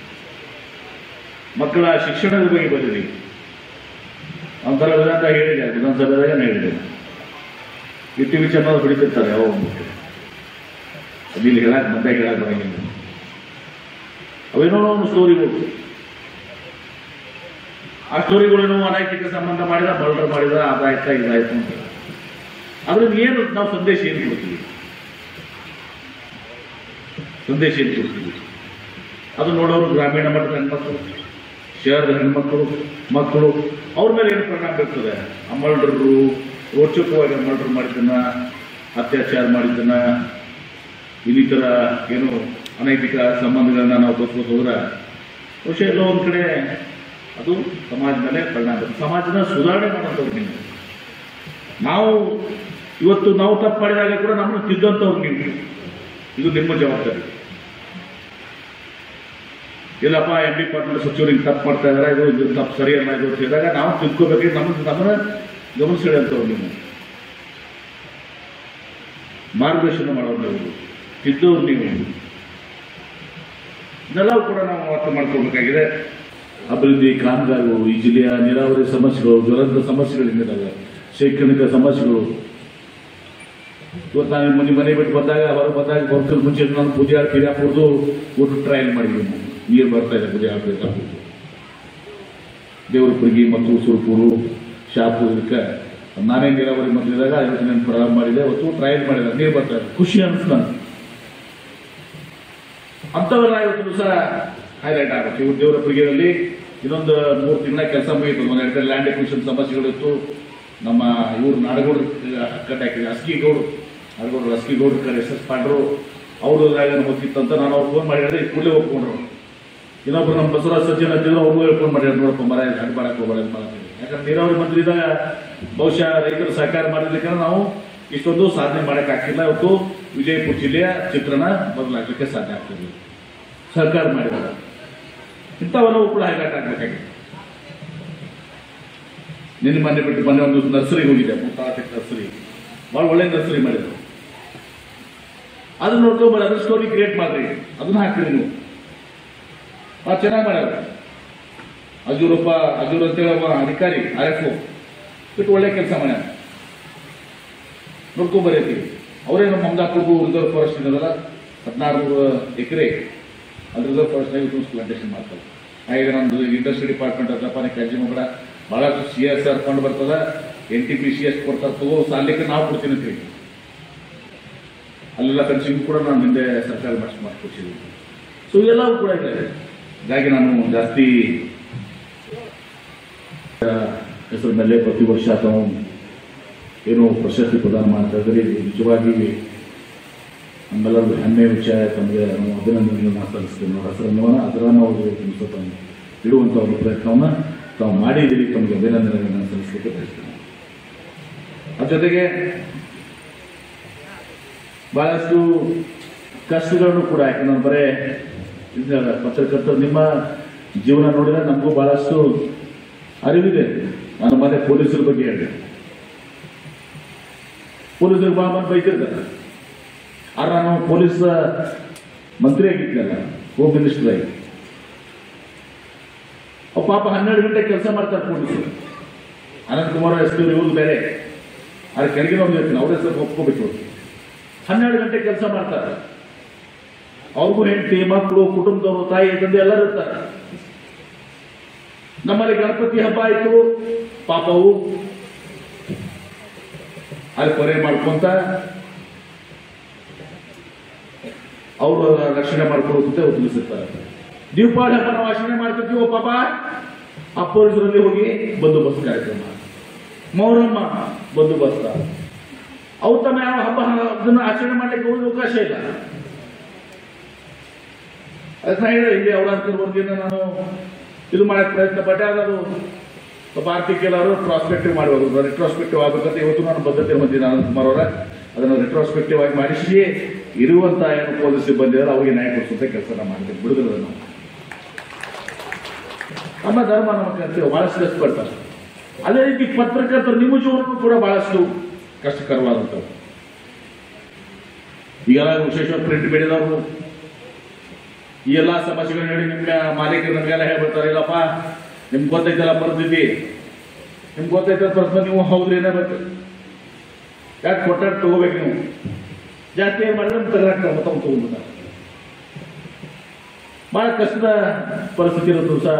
ಮಕ್ಕಳ ಶಿಕ್ಷಣದ ಬಗ್ಗೆ ಬರೀರಿ ಒಂಥರ ವಿಧಾನ ಹೇಳಿದೆ ವಿಧಾನಸಭೆದಾಗ ನಾನು ಹೇಳಿದೆ ಈ ಟಿ ವಿ ಚಾನಲ್ ಹೊಡಿತಿರ್ತಾರೆ ಯಾವ ಒಂದು ಅದು ಇಲ್ಲಿ ಹೇಳಕ್ ಮತ್ತೆ ಹೇಳಕ್ ಬರಂಗಿಲ್ಲ ಅವೇನೋ ಒಂದು ಸ್ಟೋರಿಗಳು ಆ ಸ್ಟೋರಿಗಳೇನು ಅನೈತಿಕ ಸಂಬಂಧ ಮಾಡಿದ ಮರ್ಡರ್ ಮಾಡಿದ ಅದಾಯ್ತಾ ಇದಾಯ್ತು ಅಂತ ಅದ್ರಲ್ಲಿ ಏನು ನಾವು ಸಂದೇಶ ಏನು ಕೊಡ್ತೀವಿ ಸಂದೇಶ ಏನು ಕೊಡ್ತೀವಿ ಅದು ನೋಡೋರು ಗ್ರಾಮೀಣ ಮಟ್ಟದ ಹೆಣ್ಮಕ್ಳು ಶಹರದ ಹೆಣ್ಮಕ್ಳು ಮಕ್ಕಳು ಅವ್ರ ಮೇಲೆ ಏನು ಪರಿಣಾಮ ಬೀರ್ತದೆ ಆ ಮರ್ಡರ್ರು ರೋಚಕವಾಗಿ ಮರ್ಡರ್ ಮಾಡಿದ್ದನ್ನ ಅತ್ಯಾಚಾರ ಮಾಡಿದ್ದನ್ನ ಇನ್ನಿತರ ಏನು ಅನೈತಿಕ ಸಂಬಂಧಗಳನ್ನ ನಾವು ತೋರಿಸ್ಬೋದು ಹೋದ್ರೆ ಬಹುಶಃ ಎಲ್ಲೋ ಒಂದು ಕಡೆ ಅದು ಸಮಾಜ ಮೇಲೆ ಪರಿಣಾಮ ಬೀರುತ್ತೆ. ಸಮಾಜನ ಸುಧಾರಣೆ ಮಾಡೋಂಥವ್ರು ನೀವು ನಾವು ಇವತ್ತು ನಾವು ತಪ್ಪು ಮಾಡಿದಾಗ ಕೂಡ ನಮ್ಮನ್ನು ತಿದ್ದಂಥವ್ರು ನೀವು ಇದು ನಿಮ್ಮ ಜವಾಬ್ದಾರಿ ಇಲ್ಲಪ್ಪ ಎಂ ಪಿ ಪಾಟೀಲ್ ಸಚಿವರು ಹಿಂಗೆ ತಪ್ಪು ಮಾಡ್ತಾ ಇದಾರೆ ಇದು ಇದು ತಪ್ಪು ಸರಿಯಲ್ಲ ಇದು ಅಂತ ಹೇಳಿದಾಗ ನಾವು ತಿಳ್ಕೊಬೇಕು ನಮ್ಮ ನಮ್ಮನ್ನ ಗಮನಿಸಿದಂಥವ್ರು ನೀವು ಮಾರ್ಗದರ್ಶನ ಮಾಡೋರು ನೀವು ತಿದ್ದವ್ರು ನೀವು ಇದೆಲ್ಲವೂ ಕೂಡ ನಾವು ಅರ್ಥ ಮಾಡ್ಕೊಳ್ಬೇಕಾಗಿದೆ ಅಭಿವೃದ್ಧಿ ಕಾಮಗಾರಿಗಳು ಈ ಜಿಲ್ಲೆಯ ನೀರಾವರಿ ಸಮಸ್ಯೆಗಳು ಜ್ವಲಂತ ಸಮಸ್ಯೆಗಳಿದ್ದಾವೆ ಶೈಕ್ಷಣಿಕ ಸಮಸ್ಯೆಗಳು ಇವತ್ತು ನಾನು ಮನೆ ಮನೆ ಬಿಟ್ಟು ಬಂದಾಗ ಹೊರ ಬಂದಾಗ ಬರ್ತಿದ ಮುಂಚೆ ನಾನು ಪೂಜೆ ಕಿರಿಯಾಪುರದು ಊಟ ಟ್ರಯಲ್ ಮಾಡಿದ್ವಿ ನಾವು. ನೀರು ಬರ್ತಾ ಇದೆ ಪೂಜೆ ಕಿರಿಯಾಪುರದು ದೇವರಪುರ್ಗಿ ಮತ್ತು ಸುರಪುರು ಶಾಪುರ್ ಇದಕ್ಕೆ ನಾನೇ ನೀರಾವರಿ ಮಂತ್ರಿದಾಗ ಯೋಜನೆ ಪ್ರಾರಂಭ ಮಾಡಿದೆ ಅವತ್ತು ಟ್ರಯಲ್ ಮಾಡಿದೆ ನೀರು ಬರ್ತಾ ಇದೆ ಖುಷಿ ಅನಿಸ್ತು ನನಗೆ ಅಂಥವೆಲ್ಲ ಇವತ್ತು ದಿವಸ ಹೈಲೈಟ್ ಆಗುತ್ತೆ ಇವ್ರು ದೇವರ ಪುರಿಗೆಯಲ್ಲಿ ಇನ್ನೊಂದು ಮೂರು ತಿಂಗಳ ಕೆಲಸ ಮುಗಿತು ಒಂದು ಎರಡು ಲ್ಯಾಂಡ್ ಎಕ್ವಿಷನ್ ಸಮಸ್ಯೆಗಳಿತ್ತು ನಮ್ಮ ಇವ್ರು ನಾಡಗೌಡರು ಕಟ್ ಹಾಕಿದೆ ಅಸ್ಕಿಗೌಡರು ನಾಡಗೌಡರು ಅಸ್ಕಿಗೌಡರು ಕಡೆ ಎಸ್ ಎಸ್ ಪಾಂಡ್ರು ಅವರು ಹೋಗಿತ್ತಂತ ನಾನು ಅವ್ರು ಫೋನ್ ಮಾಡಿದ್ರೆ ಕೂಡಲೇ ಒಪ್ಕೊಂಡ್ರು ಇನ್ನೊಬ್ರು ನಮ್ಮ ಬಸವರಾಜ ಸಜ್ಜನ ಹತ್ತಿರ ಅವ್ರಿಗೂ ಫೋನ್ ಮಾಡಿದ್ರು ನೋಡಪ್ಪ ಮರ ಅಡ್ ಮಾಡಕ್ಕೆ ಹೋಗ್ಬೇಡ ಅಂತ ಮಾಡ್ತೀನಿ ಯಾಕಂದ್ರೆ ನೀರಾವರಿ ಮಂತ್ರಿ ಇದ್ದಾಗ ಬಹುಶಃ ರೈತರು ಸಹಕಾರ ಮಾಡಿದ್ದಕ್ಕೆ ನಾವು ಇಷ್ಟೊಂದು ಸಾಧನೆ ಮಾಡಕ್ ಆಗ್ತಿಲ್ಲ ಇವತ್ತು ವಿಜಯಪುರ ಜಿಲ್ಲೆಯ ಚಿತ್ರಣ ಬದಲಾಗಲಿಕ್ಕೆ ಸಾಧ್ಯ ಆಗ್ತಿದೆ ಸರ್ಕಾರ ಮಾಡಿದಾಗ ಇಂಥವೆಲ್ಲವೂ ಕೂಡ ಹೈಲೈಟ್ ಆಗ್ಬೇಕಾಗಿದೆ ನಿನ್ನೆ ಮೊನ್ನೆ ಬಿಟ್ಟು ಮೊನ್ನೆ ಒಂದು ನರ್ಸರಿಗೆ ಹೋಗಿದೆ ಮುತ್ತಾಟಕ್ ನರ್ಸರಿ ಭಾಳ ಒಳ್ಳೆ ನರ್ಸರಿ ಮಾಡಿದ್ರು ಅದನ್ನ ನೋಡ್ಕೊಂಡ್ಬಾರ ಅದ್ರ ಸ್ಟೋರಿ ಕ್ರಿಯೇಟ್ ಮಾಡ್ರಿ ಅದನ್ನ ಹಾಕ್ರಿ ನೀವು ಭಾಳ ಚೆನ್ನಾಗಿ ಮಾಡ್ಯಾರ ಅಜೂರಪ್ಪ ಅಜೂರ್ ಅಂತೇಳಿ ಒಬ್ಬ ಅಧಿಕಾರಿ ಆರ್ ಎಫ್ ಬಿಟ್ಟು ಒಳ್ಳೆ ಕೆಲಸ ಮಾಡ್ಯಾರ ನೋಡ್ಕೊಂಬರೈತಿ ಅವರೇ ನಮ್ಮ ಮಮದಾಪುರದು ರಿಸರ್ವ್ ಫಾರೆಸ್ಟ್ ಇದಲ್ಲ ಹದಿನಾರು ಎಕರೆ ಅದು ರಿಸರ್ವ್ ಫಾರೆಸ್ಟ್ ಆಗಿ ಪ್ಲಾಂಟೇಶನ್ ಮಾಡ್ತಾರೆ ಆ, ಈಗ ನಮ್ದು ಇಂಡಸ್ಟ್ರಿ ಡಿಪಾರ್ಟ್ಮೆಂಟ್ ಅದಪ್ಪ ನೀವು ಕಾಳಜಿ ಮಗಳ ಬಹಳಷ್ಟು ಸಿ ಎಸ್ ಆರ್ ಫಂಡ್ ಬರ್ತದ N T P C S ಕೊಡ್ತಾರೆ ತಗೋ ಸಾಲಿಕ್ಕೆ ನಾವು ಕೊಡ್ತೀನಿ ಅಂತ ಹೇಳಿ ಅಲ್ಲೆಲ್ಲ ಖರ್ಚಿಗೂ ಕೂಡ ನಾನು ಹಿಂದೆ ಸರ್ಕಾರ ಮಾಡಿಸಿ ಮಾಡಿಕೊಡ್ಸಿದ್ದೀನಿ ಸೊ ಇವೆಲ್ಲವೂ ಕೂಡ ಇದೆ ಹೀಗಾಗಿ ನಾನು ಜಾಸ್ತಿ ಆ, ಹೆಸರು ಮೇಲೆ ಪ್ರತಿ ವರ್ಷ ತಾವು ಏನು ಪ್ರಶಸ್ತಿ ಪ್ರದಾನ ಮಾಡ್ತಾ ಇದ್ದಾರೆ ಇದು ನಿಜವಾಗಿ ನಮ್ಮೆಲ್ಲರಿಗೂ ಹೆಮ್ಮೆಯ ವಿಷಯ ತಮಗೆ ನಾವು ಅಭಿನಂದನೆಗಳನ್ನು ಸಲ್ಲಿಸ್ತೀವಿ ನಾವು ಹೆಸರನ್ನು ಅದರ ನಾವು ಸ್ವಲ್ಪ ಇಡುವಂಥ ಒಂದು ಪ್ರಯತ್ನವನ್ನು ತಾವು ಮಾಡಿದ್ದೀರಿ ತಮಗೆ ಅಭಿನಂದನೆಗಳನ್ನು ಸಲ್ಲಿಸಲಿಕ್ಕೆ ಬಯಸ್ತೀನಿ ಅದ್ರ ಜೊತೆಗೆ ಬಹಳಷ್ಟು ಕಷ್ಟಗಳನ್ನು ಕೂಡ ಯಾಕೆ ನಾನು ಬರೇ ಇದ್ನಲ್ಲ, ಪತ್ರಕರ್ತರು ನಿಮ್ಮ ಜೀವನ ನೋಡಿದ್ರೆ ನಮಗೂ ಬಹಳಷ್ಟು ಅರಿವಿದೆ ನಾನು ಮತ್ತೆ ಪೊಲೀಸರ ಬಗ್ಗೆ ಹೇಳಿದೆ ಪೊಲೀಸರು ಬಾ ಬಂದು ಬೈತಿರ್ತಾರೆ ಆದ್ರೆ ನಾನು ಪೊಲೀಸ್ ಮಂತ್ರಿ ಆಗಿದ್ದಲ್ಲ ಹೋಮ್ ಮಿನಿಸ್ಟರ್ ಆಗಿ ಅವ್ ಪಾಪ ಹನ್ನೆರಡು ಗಂಟೆ ಕೆಲಸ ಮಾಡ್ತಾರೆ ಪೊಲೀಸರು ಅನಂತ್ ಕುಮಾರ್ ಎಸ್ ಪಿ ಇವ್ರು ಬೇರೆ ಅದ್ರ ಕೆಳಗಿನ ಅವ್ರು ಹೇಳ್ತೀನಿ ಅವ್ರ ಹೆಸರು ಒಪ್ಕೋಬೇಕು ಹನ್ನೆರಡು ಗಂಟೆ ಕೆಲಸ ಮಾಡ್ತಾರೆ ಅವ್ರಿಗೂ ಹೆಂಡತಿ ಮಕ್ಕಳು ಕುಟುಂಬದವರು ತಾಯಿ ತಂದೆ ಎಲ್ಲರೂ ಇರ್ತಾರೆ ನಮ್ಮಲ್ಲಿ ಗಣಪತಿ ಹಬ್ಬ ಆಯಿತು ಪಾಪವು ಅಲ್ಲಿ ಕೊರೆ ಮಾಡ್ಕೊಂತ ಅವರು ರಕ್ಷಣೆ ಮಾಡ್ಕೊಳ್ಳೋದಂತೆ ತಿಳಿಸುತ್ತಾರೆ ದೀಪಾವಳಿ ಹಬ್ಬ ನಾವು ಆಚರಣೆ ಮಾಡ್ತಿರ್ತೀವೋ ಪಾಪ ಆ ಪೊಲೀಸರಲ್ಲಿ ಹೋಗಿ ಬಂದೋಬಸ್ತ್ ಕಾರ್ಯಕ್ರಮ ಮೊಹರಮ್ಮ ಬಂದೋಬಸ್ತ ಅವು ತಮ್ಮ ಯಾವ ಹಬ್ಬ ಅದನ್ನು ಆಚರಣೆ ಮಾಡ್ಲಿಕ್ಕೆ ಹೋಗಿ ಅವಕಾಶ ಇಲ್ಲ ಅದನ್ನ ಹೇಳಿ ಇಲ್ಲಿ ಅವರ ಅಂತ ಒಂದಿನ ನಾನು ಇದು ಮಾಡಕ್ಕೆ ಪ್ರಯತ್ನ ಪಟ್ಟೆ ಅದು ಸ್ವಲ್ಪ ಆರ್ಥಿಕ ಎಲ್ಲರೂ ಪ್ರಾಸ್ಪೆಕ್ಟಿವ್ ಮಾಡಬಹುದು ರೆಟ್ರೋಸ್ಪೆಕ್ಟಿವ್ ಆಗಬೇಕಂತ ಇವತ್ತು ನಾನು ಬದ್ಧತೆ ಹೊಂದಿದ್ದೆ ಅನಂತ್ ಕುಮಾರ್ ಅವರ ಅದನ್ನು ರೆಟ್ರೋಸ್ಪೆಕ್ಟಿವ್ ಆಗಿ ಮಾಡಿಸಿ ಇರುವಂತ ಏನು ಪೊಲೀಸ್ ಸಿಬ್ಬಂದಿ ಅವರ ಅವರಿಗೆ ನ್ಯಾಯ ಕೊಡಿಸುವಂತ ಕೆಲಸ ಮಾಡಿದ್ದೆ ಬಿಡುಗಡೆ ನಾವು ನಮ್ಮ ಧರ್ಮ ನಮ್ಮ ಕರ್ತವ್ಯ ಬಹಳಷ್ಟು ಕಷ್ಟಪಡ್ತಾರೆ ಅದೇ ರೀತಿ ಪತ್ರಕರ್ತರು ನಿಮ್ಮ ಜೀವನಕ್ಕೂ ಕೂಡ ಬಹಳಷ್ಟು ಕಷ್ಟಕರವಾದಂಥವು ಈಗೆಲ್ಲ ವಿಶೇಷವಾಗಿ ಪ್ರಿಂಟ್ ಬೆಳೆದವರು ಈ ಎಲ್ಲ ಸಮಸ್ಯೆಗಳನ್ನ ಹೇಳಿ ನಿಮ್ಗೆ ಮಾಲೀಕರು ನಮಗೆಲ್ಲ ಹೇಳ್ಬಿಡ್ತಾರೆ ಇಲ್ಲಪ್ಪ ನಿಮ್ಗೆ ಗೊತ್ತೈತಲ್ಲ ಪರಿಸ್ಥಿತಿ ನಿಮ್ಗೆ ಗೊತ್ತೈತಲ್ಲ ಪರಿಸ್ಥಿತಿ ನೀವು ಹೌದ್ರಿ ಏನಾಗಬೇಕು ಯಾಕೆ ಕೊಟ್ಟಾಗ ತಗೋಬೇಕು ನೀವು ಜಾಸ್ತಿ ಏನು ಮಾಡಿದ್ರೆ ತಗೊಳಕ್ಕೆ ಮತ್ತೊಂದು ತಗೊಂಡ್ಬಿಡ್ತಾರೆ ಬಹಳ ಕಷ್ಟದ ಪರಿಸ್ಥಿತಿ ಇರೋದು ಸಹ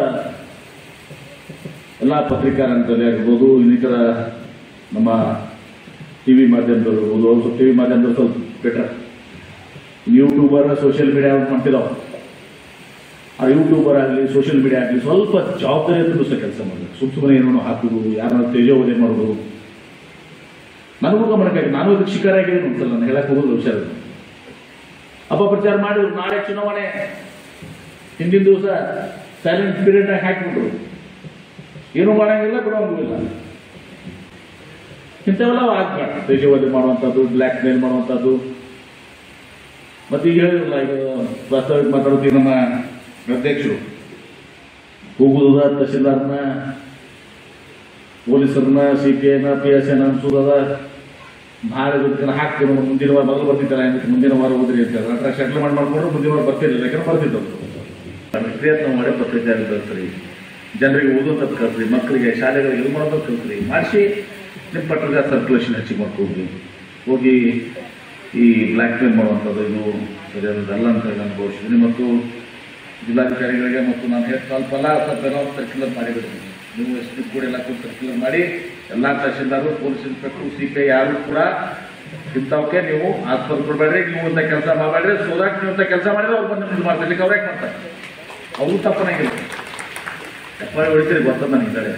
ಎಲ್ಲ ಪತ್ರಿಕಾ ರಂಗದಲ್ಲಿ ಆಗಿರ್ಬೋದು ಇನ್ನಿತರ ನಮ್ಮ ಟಿ ವಿ ಮಾಧ್ಯಮದವರು ಇರ್ಬೋದು ಅವ್ರು ಟಿ ವಿ ಮಾಧ್ಯಮದವರು ಸ್ವಲ್ಪ ಬೆಟರ್ ಯೂಟ್ಯೂಬರ್ ಸೋಷಿಯಲ್ ಮೀಡಿಯಾ ಮಾಡ್ತಿದ್ದಾವೆ ಆ ಯೂಟ್ಯೂಬರ್ ಆಗಲಿ ಸೋಷಿಯಲ್ ಮೀಡಿಯಾ ಆಗಲಿ ಸ್ವಲ್ಪ ಜವಾಬ್ದಾರಿಯನ್ನು ಸಹ ಕೆಲಸ ಮಾಡಬೇಕು ಸುಮ್ ಸುಮ್ಮನೆ ಏನೋ ಹಾಕುದು ಯಾರನ್ನ ತೇಜೋವಧೆ ಮಾಡೋದು ನನಗೂ ಗಮನಕ್ಕಾಗಿ ನಾನು ಇದಕ್ಕೆ ಶಿಕಾರಾಗಿದ್ದೀನಿ ಒಂದ್ಸಲ ನಾನು ಹೇಳಕ್ ಹೋಗೋದು ವಿಚಾರ ಅಪಪ್ರಚಾರ ಮಾಡಿದ್ರು ನಾಳೆ ಚುನಾವಣೆ ಹಿಂದಿನ ದಿವಸ ಸೈಲೆಂಟ್ ಪೀರಿಯಡ್ ಆಗಿ ಹಾಕಿಬಿಟ್ರು ಏನೂ ಮಾಡಂಗಿಲ್ಲ ಬಿಡೋಂಗಿಲ್ಲ ಇಂಥವೆಲ್ಲ ಆಗ್ಬಾರ್ದು ತೇಜೋವಧೆ ಮಾಡುವಂಥದ್ದು ಬ್ಲ್ಯಾಕ್ ಮೇಲ್ ಮಾಡುವಂಥದ್ದು ಮತ್ತೆ ಈಗ ಹೇಳಿರಲ್ಲ ಈಗ ವಾಸ್ತವಿಕ ಮಾತಾಡೋದು ನಮ್ಮ ಅಧ್ಯಕ್ಷರು ಹೋಗುದ ತಹಸೀಲ್ದಾರ್ನ ಪೊಲೀಸರನ್ನ ಸಿ ಪಿ ಐನ ಪಿ ಎಸ್ ಎನ್ ಅನ್ಸೋದದ ನಾಳೆ ಗೊತ್ತಿನ ಹಾಕ್ತೀನಿ ಮುಂದಿನ ವಾರ ಮೊದಲು ಬರ್ತಿದ್ದಲ್ಲ ಏನಕ್ಕೆ ಮುಂದಿನ ವಾರ ಹೋದ್ರಿ ಅಂತ ನಂತರ ಸೆಟ್ಲ್ಮೆಂಟ್ ಮಾಡ್ಕೊಂಡ್ರು ಮುಂದಿನ ವಾರ ಬರ್ತಿರ್ಲಿಲ್ಲ ಯಾಕಂದ್ರೆ ಬರ್ತಿದ್ದವು ಪ್ರಯತ್ನ ಮಾಡಿ ಪತ್ರಿಕೆ ಕಲ್ಸ್ರಿ ಜನರಿಗೆ ಓದೋದಕ್ಕೆ ಕಲ್ಸ್ರಿ ಮಕ್ಕಳಿಗೆ ಶಾಲೆಗಳಿಗೆ ಇದು ಮಾಡೋದಕ್ಕೆ ಕಲ್ಸ್ರಿ ಮಾಡಿಸಿ ನಿಮ್ಮ ಪತ್ರಿಕಾ ಸರ್ಕ್ಯುಲೇಷನ್ ಹೆಚ್ಚಿಗೆ ಮಾಡ್ಕೊಡ್ರಿ ಹೋಗಿ ಈ ಬ್ಲ್ಯಾಕ್ ಮೇಲ್ ಮಾಡುವಂಥದ್ದು ಇದು ಸರಿಯಾದದಲ್ಲ ಅಂತ ಹೇಳಿ ನಾನು ಭಾವಿಸಿದ್ದೀನಿ ಮತ್ತು ಜಿಲ್ಲಾಧಿಕಾರಿಗಳಿಗೆ ಮತ್ತು ನಾನು ಹೇಳಿ ಸ್ವಲ್ಪ ಎಲ್ಲ ಸ್ವಲ್ಪ ಏನೋ ಸರ್ಕ್ಯುಲರ್ ಮಾಡಿಬಿಡ್ತೀನಿ ನೀವು ಎಷ್ಟು ಕೂಡ ಎಲ್ಲ ಕೂಡ ಸರ್ಕ್ಯುಲರ್ ಮಾಡಿ ಎಲ್ಲ tahsildar police inspector C P I ಯಾರು ಕೂಡ ಇಂಥವಕ್ಕೆ ನೀವು ಆಸ್ಪತ್ರೆ ಕೊಡಬೇಡ್ರಿ ನೀವು ಇಂಥ ಕೆಲಸ ಮಾಡಬೇಡ್ರಿ ಸೋದಾಕ್ ನೀವು ಇಂಥ ಕೆಲಸ ಮಾಡಿದ್ರೆ ಅವ್ರು ಬಂದು ನಿಮ್ಗೆ ಮಾಡ್ತಾರೆ ಅವ್ರು ಯಾಕೆ ಮಾಡ್ತಾರೆ ಅವರು ತಪ್ಪನಾಗಿಲ್ಲ ಎಫ್ ಐ ಹೊಡಿತೀರಿ ಗೊತ್ತದ ನನಗೆ ಕಡೆ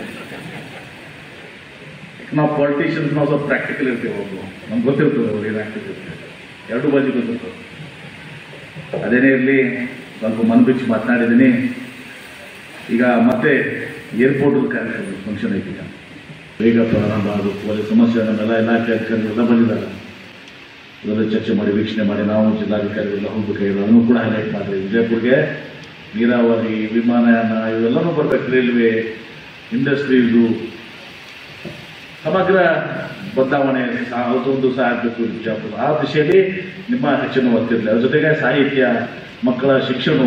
ನಾವು ಪಾಲಿಟಿಷಿಯನ್ಸ್ ನಾವು ಸ್ವಲ್ಪ ಪ್ರಾಕ್ಟಿಕಲ್ ಇರ್ತೀವಿ ಒಬ್ಬರು ನಮ್ಗೆ ಗೊತ್ತಿರ್ತದೆ ಅವ್ರು ಏನಾಗ್ತಿರ್ತದೆ ಎರಡು ಬಾಜು ಗೊತ್ತಿರ್ತದೆ ಅದೇನೇ ಇರಲಿ ಸ್ವಲ್ಪ ಮನ್ ಬಿಚ್ಚಿ ಮಾತನಾಡಿದ್ದೀನಿ ಈಗ ಮತ್ತೆ ಏರ್ಪೋರ್ಟ್ ಕಾರ್ಯಕ್ರಮ ಫಂಕ್ಷನ್ ಐತಿ ಈಗ ಬೇಗ ಪ್ರಾರಂಭ ಆಗಬೇಕು ಅಲ್ಲಿ ಸಮಸ್ಯೆ ನಮ್ಮೆಲ್ಲ ಇಲಾಖೆ ಅಧಿಕಾರಿಗಳೆಲ್ಲ ಬಂದಿದ್ದಾರೆ ಅದೆಲ್ಲ ಚರ್ಚೆ ಮಾಡಿ ವೀಕ್ಷಣೆ ಮಾಡಿ ನಾವು ಜಿಲ್ಲಾಧಿಕಾರಿಗಳೆಲ್ಲ ಹೋಗ್ಬೇಕಾಗಿದೆ ಅದನ್ನು ಕೂಡ ಹೈಲೈಟ್ ಮಾಡಿರಿ ವಿಜಯಪುರ್ಗೆ ನೀರಾವರಿ ವಿಮಾನಯಾನ ಇವೆಲ್ಲನೂ ಬರ್ಬೇಕು ರೈಲ್ವೆ ಇಂಡಸ್ಟ್ರೀಸು ಸಮಗ್ರ ಬದಲಾವಣೆ ಸಹ ಅದೊಂದು ಸಹ ಆಗಬೇಕು ವಿಜಯಪುರ ಆ ದಿಶೆಯಲ್ಲಿ ನಿಮ್ಮ ಹೆಚ್ಚಿನ ಒತ್ತಿರಲಿ ಅದ್ರ ಜೊತೆಗೆ ಸಾಹಿತ್ಯ ಮಕ್ಕಳ ಶಿಕ್ಷಣ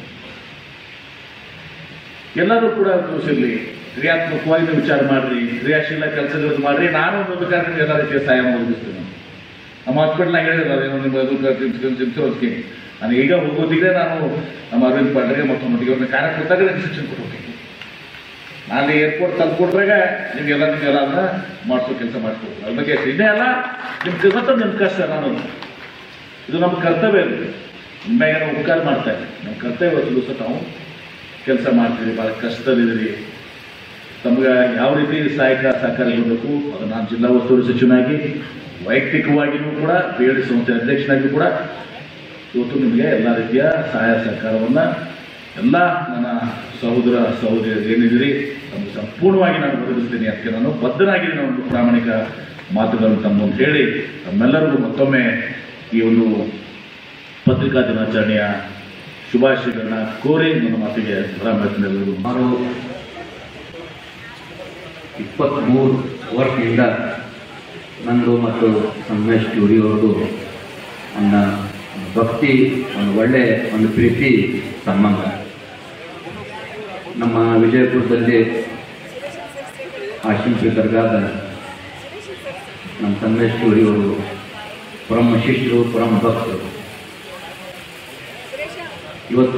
ಎಲ್ಲರೂ ಕೂಡ ತೋರಿಸಿರ್ಲಿ ಕ್ರಿಯಾತ್ಮಕವಾಗಿ ನೀವು ವಿಚಾರ ಮಾಡ್ರಿ ಕ್ರಿಯಾಶೀಲ ಕೆಲಸಗಳನ್ನು ಮಾಡ್ರಿ ನಾನು ಒಂದು ಕಾರಣ ಎಲ್ಲ ರೀತಿಯ ಸಹಾಯ ಒದಗಿಸ್ತೀನಿ ನಮ್ಮ ಹಾಸ್ಪಿಟ್ಲ್ನಾಗ ಹೇಳಿದ್ರೆ ಅದೇನೋ ನಿಮ್ಮ ಚಿಂತಿರೋದಕ್ಕೆ ನಾನು ಈಗ ಹೋಗೋದಿದ್ರೆ ನಾನು ನಮ್ಮ ಅರವಿಂದ್ ಪಾಂಡ್ರಿಗೆ ಮತ್ತು ಮಟ್ಟಿಗೆ ಅವ್ರನ್ನ ಕಾರ್ಯಕ್ರಮದಾಗ ಇನ್ಸ್ಟ್ರಕ್ಷನ್ ಕೊಡ್ಬೇಕು ನಾನು ಏರ್ಪೋರ್ಟ್ ತಂದ್ಕೊಟ್ರಾಗ ನಿಮ್ಗೆಲ್ಲ ನಿಮ್ಗೆಲ್ಲ ಅದನ್ನ ಮಾಡಿಸೋ ಕೆಲಸ ಮಾಡಿಸ್ಕೊಡ್ತೀನಿ ಅದ್ರ ಬಗ್ಗೆ ಇದೇ ಅಲ್ಲ ನಿಮ್ಗೆ ಗೊತ್ತ ನಿಮ್ಮ ಕಷ್ಟ ನಾನು ಇದು ನಮ್ಮ ಕರ್ತವ್ಯ ಇದು ನಿಮ್ಮಗೆ ನಾವು ಉಪಕಾರ ಮಾಡ್ತಾ ಇದ್ದೀವಿ ನಮ್ಮ ಕರ್ತವ್ಯ ಇವತ್ತು ದಿವಸ ನಾವು ಕೆಲಸ ಮಾಡ್ತೀವಿ ಭಾಳ ಕಷ್ಟದಲ್ಲಿದ್ದೀರಿ ತಮ್ಗೆ ಯಾವ ರೀತಿ ಸಹಾಯಕ ಸಹಕಾರ ಇರಬೇಕು ಅದು ನಾನು ಜಿಲ್ಲಾ ಉಸ್ತುವಾರಿ ಸಚಿವನಾಗಿ ವೈಯಕ್ತಿಕವಾಗಿಯೂ ಕೂಡ ಬಿ ಎಲ್ ಡಿ ಸಂಸ್ಥೆ ಅಧ್ಯಕ್ಷನಾಗಿ ಕೂಡ ಇವತ್ತು ನಿಮಗೆ ಎಲ್ಲ ರೀತಿಯ ಸಹಾಯ ಸಹಕಾರವನ್ನು ಎಲ್ಲ ನನ್ನ ಸಹೋದರ ಸಹೋದರಿಯರು ಏನಿದ್ದೀರಿ ತಮಗೆ ಸಂಪೂರ್ಣವಾಗಿ ನಾನು ಒದಗಿಸ್ತೀನಿ ಅದಕ್ಕೆ ನಾನು ಬದ್ಧನಾಗಿದ್ದೀನಿ ಒಂದು ಪ್ರಾಮಾಣಿಕ ಮಾತುಗಳನ್ನು ತಮ್ಮ ಮುಂದೆ ಹೇಳಿ ತಮ್ಮೆಲ್ಲರಿಗೂ ಮತ್ತೊಮ್ಮೆ ಈ ಒಂದು ಪತ್ರಿಕಾ ದಿನಾಚರಣೆಯ ಶುಭಾಶಯಗಳನ್ನ ಕೋರಿ ನನ್ನ ಮಾತಿಗೆ ವಿರಾಮ
ಸುಮಾರು ಇಪ್ಪತ್ತ್ಮೂರು ವರ್ಷದಿಂದ ನಂದು ಮತ್ತು ಸಂಗಮೇಶ್ ಅವರದು ನನ್ನ ಭಕ್ತಿ ಒಂದು ಒಳ್ಳೆ ಒಂದು ಪ್ರೀತಿ ಸಂಬಂಧ ನಮ್ಮ ವಿಜಯಪುರದಲ್ಲಿ ಆಶಿಂಪಿ ದರ್ಗಾದ ನಮ್ಮ ಸಂಗಮೇಶ್ ಅವರು ಪರಮ ಶಿಷ್ಯರು ಪರಮ ಭಕ್ತರು ಇವತ್ತು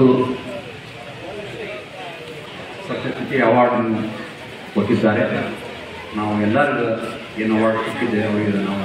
ಪ್ರಶಸ್ತಿ ಅವಾರ್ಡನ್ನು ಕೊಟ್ಟಿದ್ದಾರೆ ನಾವು ಎಲ್ಲರಿಗೂ ಏನು ಅವಾರ್ಡ್ ಸಿಕ್ಕಿದೆ ಅವರಿಗೆ ನಾವು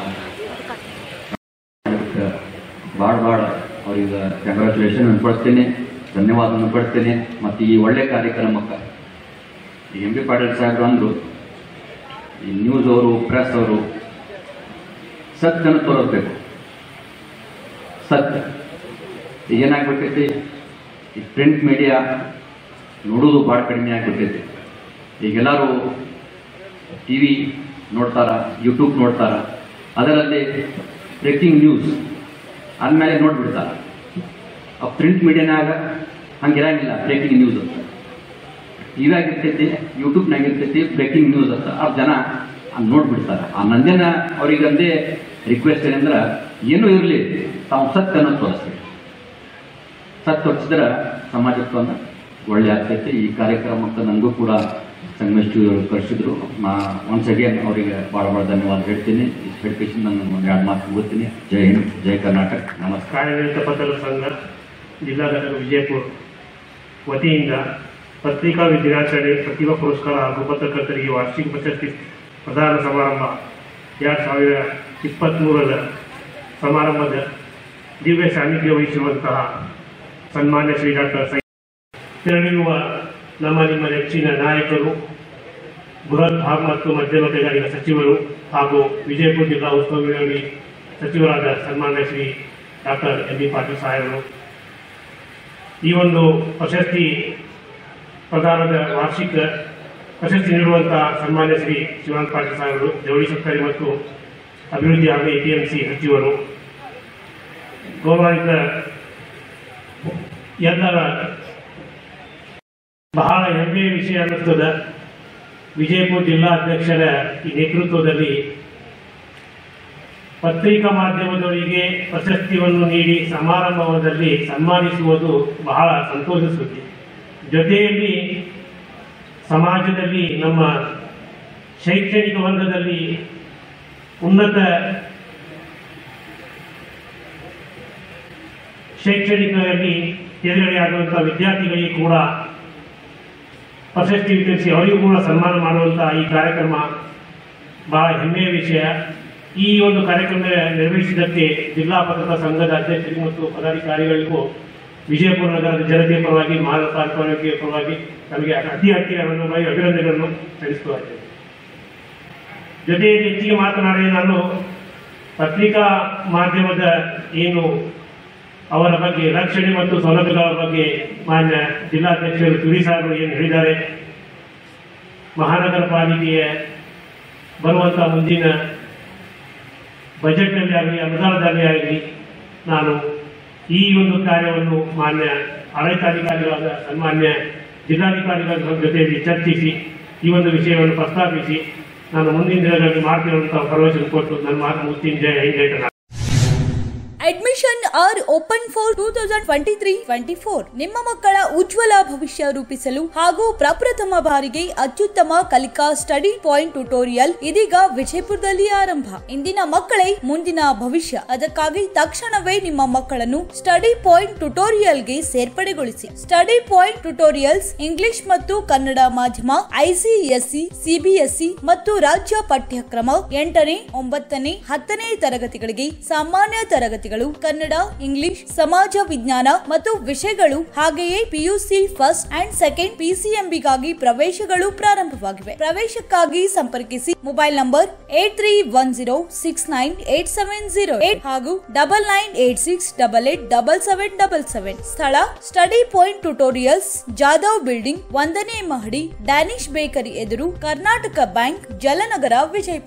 ಅದಕ್ಕೆ ಭಾಳ ಭಾಳ ಅವರಿಗೆ ಕಂಗ್ರ್ಯಾಚುಲೇಷನ್ ಅನ್ಪಡಿಸ್ತೀನಿ ಧನ್ಯವಾದ ಪಡ್ತೀನಿ ಮತ್ತು ಈ ಒಳ್ಳೆ ಕಾರ್ಯಕ್ರಮಕ್ಕೆ ಈ ಎಂ ಬಿ ಪಾಟೀಲ್ ಸಾಹೇಬ್ರು ಅಂದರು ಈ ನ್ಯೂಸ್ ಅವರು ಪ್ರೆಸ್ ಅವರು ಸತ್ಯನ ತೋರಿಸ್ಬೇಕು ಸತ್ಯ ಈಗ ಏನಾಗ್ಬಿಟ್ಟೈತಿ ಈ ಪ್ರಿಂಟ್ ಮೀಡಿಯಾ ನೋಡೋದು ಭಾಳ ಕಡಿಮೆ ಆಗಿಬಿಟ್ಟೈತಿ ಈಗೆಲ್ಲರೂ ಟಿ ವಿ ನೋಡ್ತಾರ ಯೂಟ್ಯೂಬ್ ನೋಡ್ತಾರ ಅದರಲ್ಲಿ ಬ್ರೇಕಿಂಗ್ ನ್ಯೂಸ್ ಆದ್ಮೇಲೆ ನೋಡ್ಬಿಡ್ತಾರ ಆ ಪ್ರಿಂಟ್ ಮೀಡಿಯಾನಾಗ ಹಂಗಿರಂಗಿಲ್ಲ ಬ್ರೇಕಿಂಗ್ ನ್ಯೂಸ್ ಅಂತ ಟಿ ವಿ ಆಗಿರ್ತೈತಿ ಯೂಟ್ಯೂಬ್ನಾಗ ಇರ್ತೈತಿ ಬ್ರೇಕಿಂಗ್ ನ್ಯೂಸ್ ಅಂತ ಆ ಜನ ಅದ್ ನೋಡ್ಬಿಡ್ತಾರೆ ಆ ನಂದೇನ ಅವ್ರಿಗೆ ಅಂದೇ ರಿಕ್ವೆಸ್ಟ್ ಏನಂದ್ರೆ ಏನೂ ಇರಲಿ ತಾವು ಸತ್ಯನ ತೋರಿಸ್ಬೇಕು ಸತ್ ತೋರಿಸಿದ್ರೆ ಸಮಾಜಕ್ಕೆ ಒಂದು ಒಳ್ಳೆ ಆಗ್ತೈತೆ ಈ ಕಾರ್ಯಕ್ರಮಕ್ಕೆ ನನಗೂ ಕೂಡ ಸಂಗಮೇಶ್ ಅವರು ಕರೆಸಿದ್ರು ನಾ ಒನ್ಸ್ ಅಗೇನ್ ಅವರಿಗೆ ಭಾಳ ಭಾಳ ಧನ್ಯವಾದ ಹೇಳ್ತೀನಿ ಇಷ್ಟು ಹೇಳ್ಕೇಶನ್ ನಾನು ಒಂದು ಎರಡು ಮಾತು ಮುಗಿಸ್ತೀನಿ ಜೈ ಹಿಂದ್ ಜೈ ಕರ್ನಾಟಕ ನಮಸ್ಕಾರ
ಕಾರ್ಯನಿರತ ಪತ್ರಕರ್ತರ ಸಂಘ ಜಿಲ್ಲಾ ಘಟಕ ವಿಜಯಪುರ ವತಿಯಿಂದ ಪತ್ರಿಕಾ ದಿನಾಚರಣೆ ಪ್ರತಿಭಾ ಪುರಸ್ಕಾರ ಹಾಗೂ ಪತ್ರಕರ್ತರಿಗೆ ವಾರ್ಷಿಕ ಪ್ರಶಸ್ತಿ ಪ್ರದಾನ ಸಮಾರಂಭ ಎರಡು ಸಾವಿರ ಇಪ್ಪತ್ತ್ಮೂರರ ಸಮಾರಂಭದ ದಿವ್ಯ ಸಾನ್ನಿಧ್ಯ ವಹಿಸಿರುವಂತಹ ಸನ್ಮಾನ್ಯ ಶ್ರೀ ಡಾಕ್ಟರ್ ಸೈ ತೆರಳಿರುವ ನಮ್ಮ ನಿಮ್ಮ ನೆಚ್ಚಿನ ನಾಯಕರು ಬೃಹತ್ ಹಾಗೂ ಮತ್ತು ಮಧ್ಯಮ ಕೈಗಾರಿಕಾ ಸಚಿವರು ಹಾಗೂ ವಿಜಯಪುರ ಜಿಲ್ಲಾ ಉಸ್ತುವಾರಿ ಸಚಿವರಾದ ಸನ್ಮಾನ್ಯ Shri doctor M B Patil ಸಾಹೇಬರು ಈ ಒಂದು ಪ್ರಶಸ್ತಿ ಪ್ರದಾನದ ವಾರ್ಷಿಕ ಪ್ರಶಸ್ತಿ ನೀಡುವಂತಹ ಸನ್ಮಾನ್ಯ ಶ್ರೀ ಶಿವಾನಂದ ಪಾಟೀಲ್ ಸಾಹೇಬರು ಜವಳಿ ಸರ್ಕಾರಿ ಮತ್ತು ಅಭಿವೃದ್ಧಿ ಹಾಗೂ ಎಪಿಎಂಸಿ ಸಚಿವರು ಗೌರವಾನ್ವಿತ ಎಲ್ಲರ ಬಹಳ ಹೆಮ್ಮೆಯ ವಿಷಯ ಅನ್ನಿಸ್ತದ ವಿಜಯಪುರ ಜಿಲ್ಲಾಧ್ಯಕ್ಷರ ಈ ನೇತೃತ್ವದಲ್ಲಿ ಪತ್ರಿಕಾ ಮಾಧ್ಯಮದವರಿಗೆ ಪ್ರಶಸ್ತಿಯನ್ನು ನೀಡಿ ಸಮಾರಂಭದಲ್ಲಿ ಸನ್ಮಾನಿಸುವುದು ಬಹಳ ಸಂತೋಷ ಸುದ್ದಿ ಜೊತೆಯಲ್ಲಿ ಸಮಾಜದಲ್ಲಿ ನಮ್ಮ ಶೈಕ್ಷಣಿಕ ವರ್ಗದಲ್ಲಿ ಉನ್ನತ ಶೈಕ್ಷಣಿಕದಲ್ಲಿ ತೇರ್ಗಡೆಯಾಗುವಂತಹ ವಿದ್ಯಾರ್ಥಿಗಳಿಗೆ ಕೂಡ ಪ್ರಶಸ್ತಿ ವಿತರಿಸಿ ಅವರಿಗೂ ಕೂಡ ಸನ್ಮಾನ ಮಾಡುವಂತಹ ಈ ಕಾರ್ಯಕ್ರಮ ಬಹಳ ಹೆಮ್ಮೆಯ ವಿಷಯ ಈ ಒಂದು ಕಾರ್ಯಕ್ರಮ ನಿರ್ವಹಿಸಿದ್ದಕ್ಕೆ ಜಿಲ್ಲಾ ಪತ್ರಕರ್ತರ ಸಂಘದ ಅಧ್ಯಕ್ಷರಿಗೆ ಮತ್ತು ಪದಾಧಿಕಾರಿಗಳಿಗೂ ವಿಜಯಪುರ ನಗರದ ಜನತೆಯ ಪರವಾಗಿ ಮಹಾನಗರಪಾಲಿಕೆ ಪರವಾಗಿ ನಮಗೆ ಅತಿ ಅತಿ ಅಭಿನಂದನೆ ಅಭಿನಂದನೆಗಳನ್ನು ಸಲ್ಲಿಸುತ್ತಾ ಇದ್ದೇನೆ ಜೊತೆಯಲ್ಲಿ ಹೆಚ್ಚಿಗೆ ಮಾತನಾಡಿ ನಾನು ಪತ್ರಿಕಾ ಮಾಧ್ಯಮದ ಏನು ಅವರ ಬಗ್ಗೆ ರಕ್ಷಣೆ ಮತ್ತು ಸೌಲಭ್ಯಗಳ ಬಗ್ಗೆ ಮಾನ್ಯ ಜಿಲ್ಲಾಧ್ಯಕ್ಷರು ತುರಿ ಸಾಹೇಬರು ಏನು ಹೇಳಿದ್ದಾರೆ ಮಹಾನಗರ ಪಾಲಿಕೆಯ ಬರುವಂಥ ಮುಂದಿನ ಬಜೆಟ್ನಲ್ಲಿ ಆಗಲಿ ಅನುದಾನದಲ್ಲಿ ಆಗಲಿ ನಾನು ಈ ಒಂದು ಕಾರ್ಯವನ್ನು ಮಾನ್ಯ ಆಡಳಿತಾಧಿಕಾರಿಗಳಾದ ಸನ್ಮಾನ್ಯ ಜಿಲ್ಲಾಧಿಕಾರಿಗಳ ಜೊತೆಯಲ್ಲಿ ಚರ್ಚಿಸಿ ಈ ಒಂದು ವಿಷಯವನ್ನು ಪ್ರಸ್ತಾಪಿಸಿ ನಾನು ಮುಂದಿನ ದಿನಗಳಲ್ಲಿ ಮಾಡ್ತೀನಿ ಅಂತ ಭರವಸೆ ಕೊಟ್ಟು ನನ್ನ ಮಾತು ಮುಗಿಸ್ತೀನಿ ಜಯ ಹಿಂದ್ ಜಯ Karnataka.
Admission are open for two thousand twenty three twenty four ನಿಮ್ಮ ಮಕ್ಕಳ ಉಜ್ವಲ ಭವಿಷ್ಯ ರೂಪಿಸಲು ಹಾಗೂ ಪ್ರಪ್ರಥಮ ಬಾರಿಗೆ ಅತ್ಯುತ್ತಮ ಕಲಿಕಾ ಸ್ಟಡಿ ಪಾಯಿಂಟ್ ಟ್ಯುಟೋರಿಯಲ್ ಇದೀಗ ವಿಜಯಪುರದಲ್ಲಿ ಆರಂಭ ಇಂದಿನ ಮಕ್ಕಳೇ ಮುಂದಿನ ಭವಿಷ್ಯ ಅದಕ್ಕಾಗಿ ತಕ್ಷಣವೇ ನಿಮ್ಮ ಮಕ್ಕಳನ್ನು ಸ್ಟಡಿ ಪಾಯಿಂಟ್ ಟ್ಯುಟೋರಿಯಲ್ಗೆ ಸೇರ್ಪಡೆಗೊಳಿಸಿ ಸ್ಟಡಿ ಪಾಯಿಂಟ್ ಟ್ಯುಟೋರಿಯಲ್ಸ್ ಇಂಗ್ಲಿಷ್ ಮತ್ತು ಕನ್ನಡ ಮಾಧ್ಯಮ ಐಸಿಎಸ್ಸಿ ಸಿಬಿಎಸ್ಇ ಮತ್ತು ರಾಜ್ಯ ಪಠ್ಯಕ್ರಮ ಎಂಟನೇ ಒಂಬತ್ತನೇ ಹತ್ತನೇ ತರಗತಿಗಳಿಗೆ ಸಾಮಾನ್ಯ ತರಗತಿಗಳಿಗೆ ವಿಷಯಗಳು ಕನ್ನಡ ಇಂಗ್ಲಿಷ್ ಸಮಾಜ ವಿಜ್ಞಾನ ಮತ್ತು ವಿಷಯಗಳು ಹಾಗೆಯೇ ಪಿಯುಸಿ ಫಸ್ಟ್ ಅಂಡ್ ಸೆಕೆಂಡ್ ಪಿಸಿಎಂಬಿಗಾಗಿ ಪ್ರವೇಶಗಳು ಪ್ರಾರಂಭವಾಗಿವೆ ಪ್ರವೇಶಕ್ಕಾಗಿ ಸಂಪರ್ಕಿಸಿ mobile number eight three one zero six nine eight seven zero eight ಹಾಗೂ double nine eight six double eight double seven double seven ಸ್ಥಳ study point tutorials Jadhav building ಒಂದನೇ ಮಹಡಿ ಡ್ಯಾನಿಶ್ ಬೇಕರಿ ಎದುರು ಕರ್ನಾಟಕ ಬ್ಯಾಂಕ್ ಜಲನಗರ ವಿಜಯಪುರ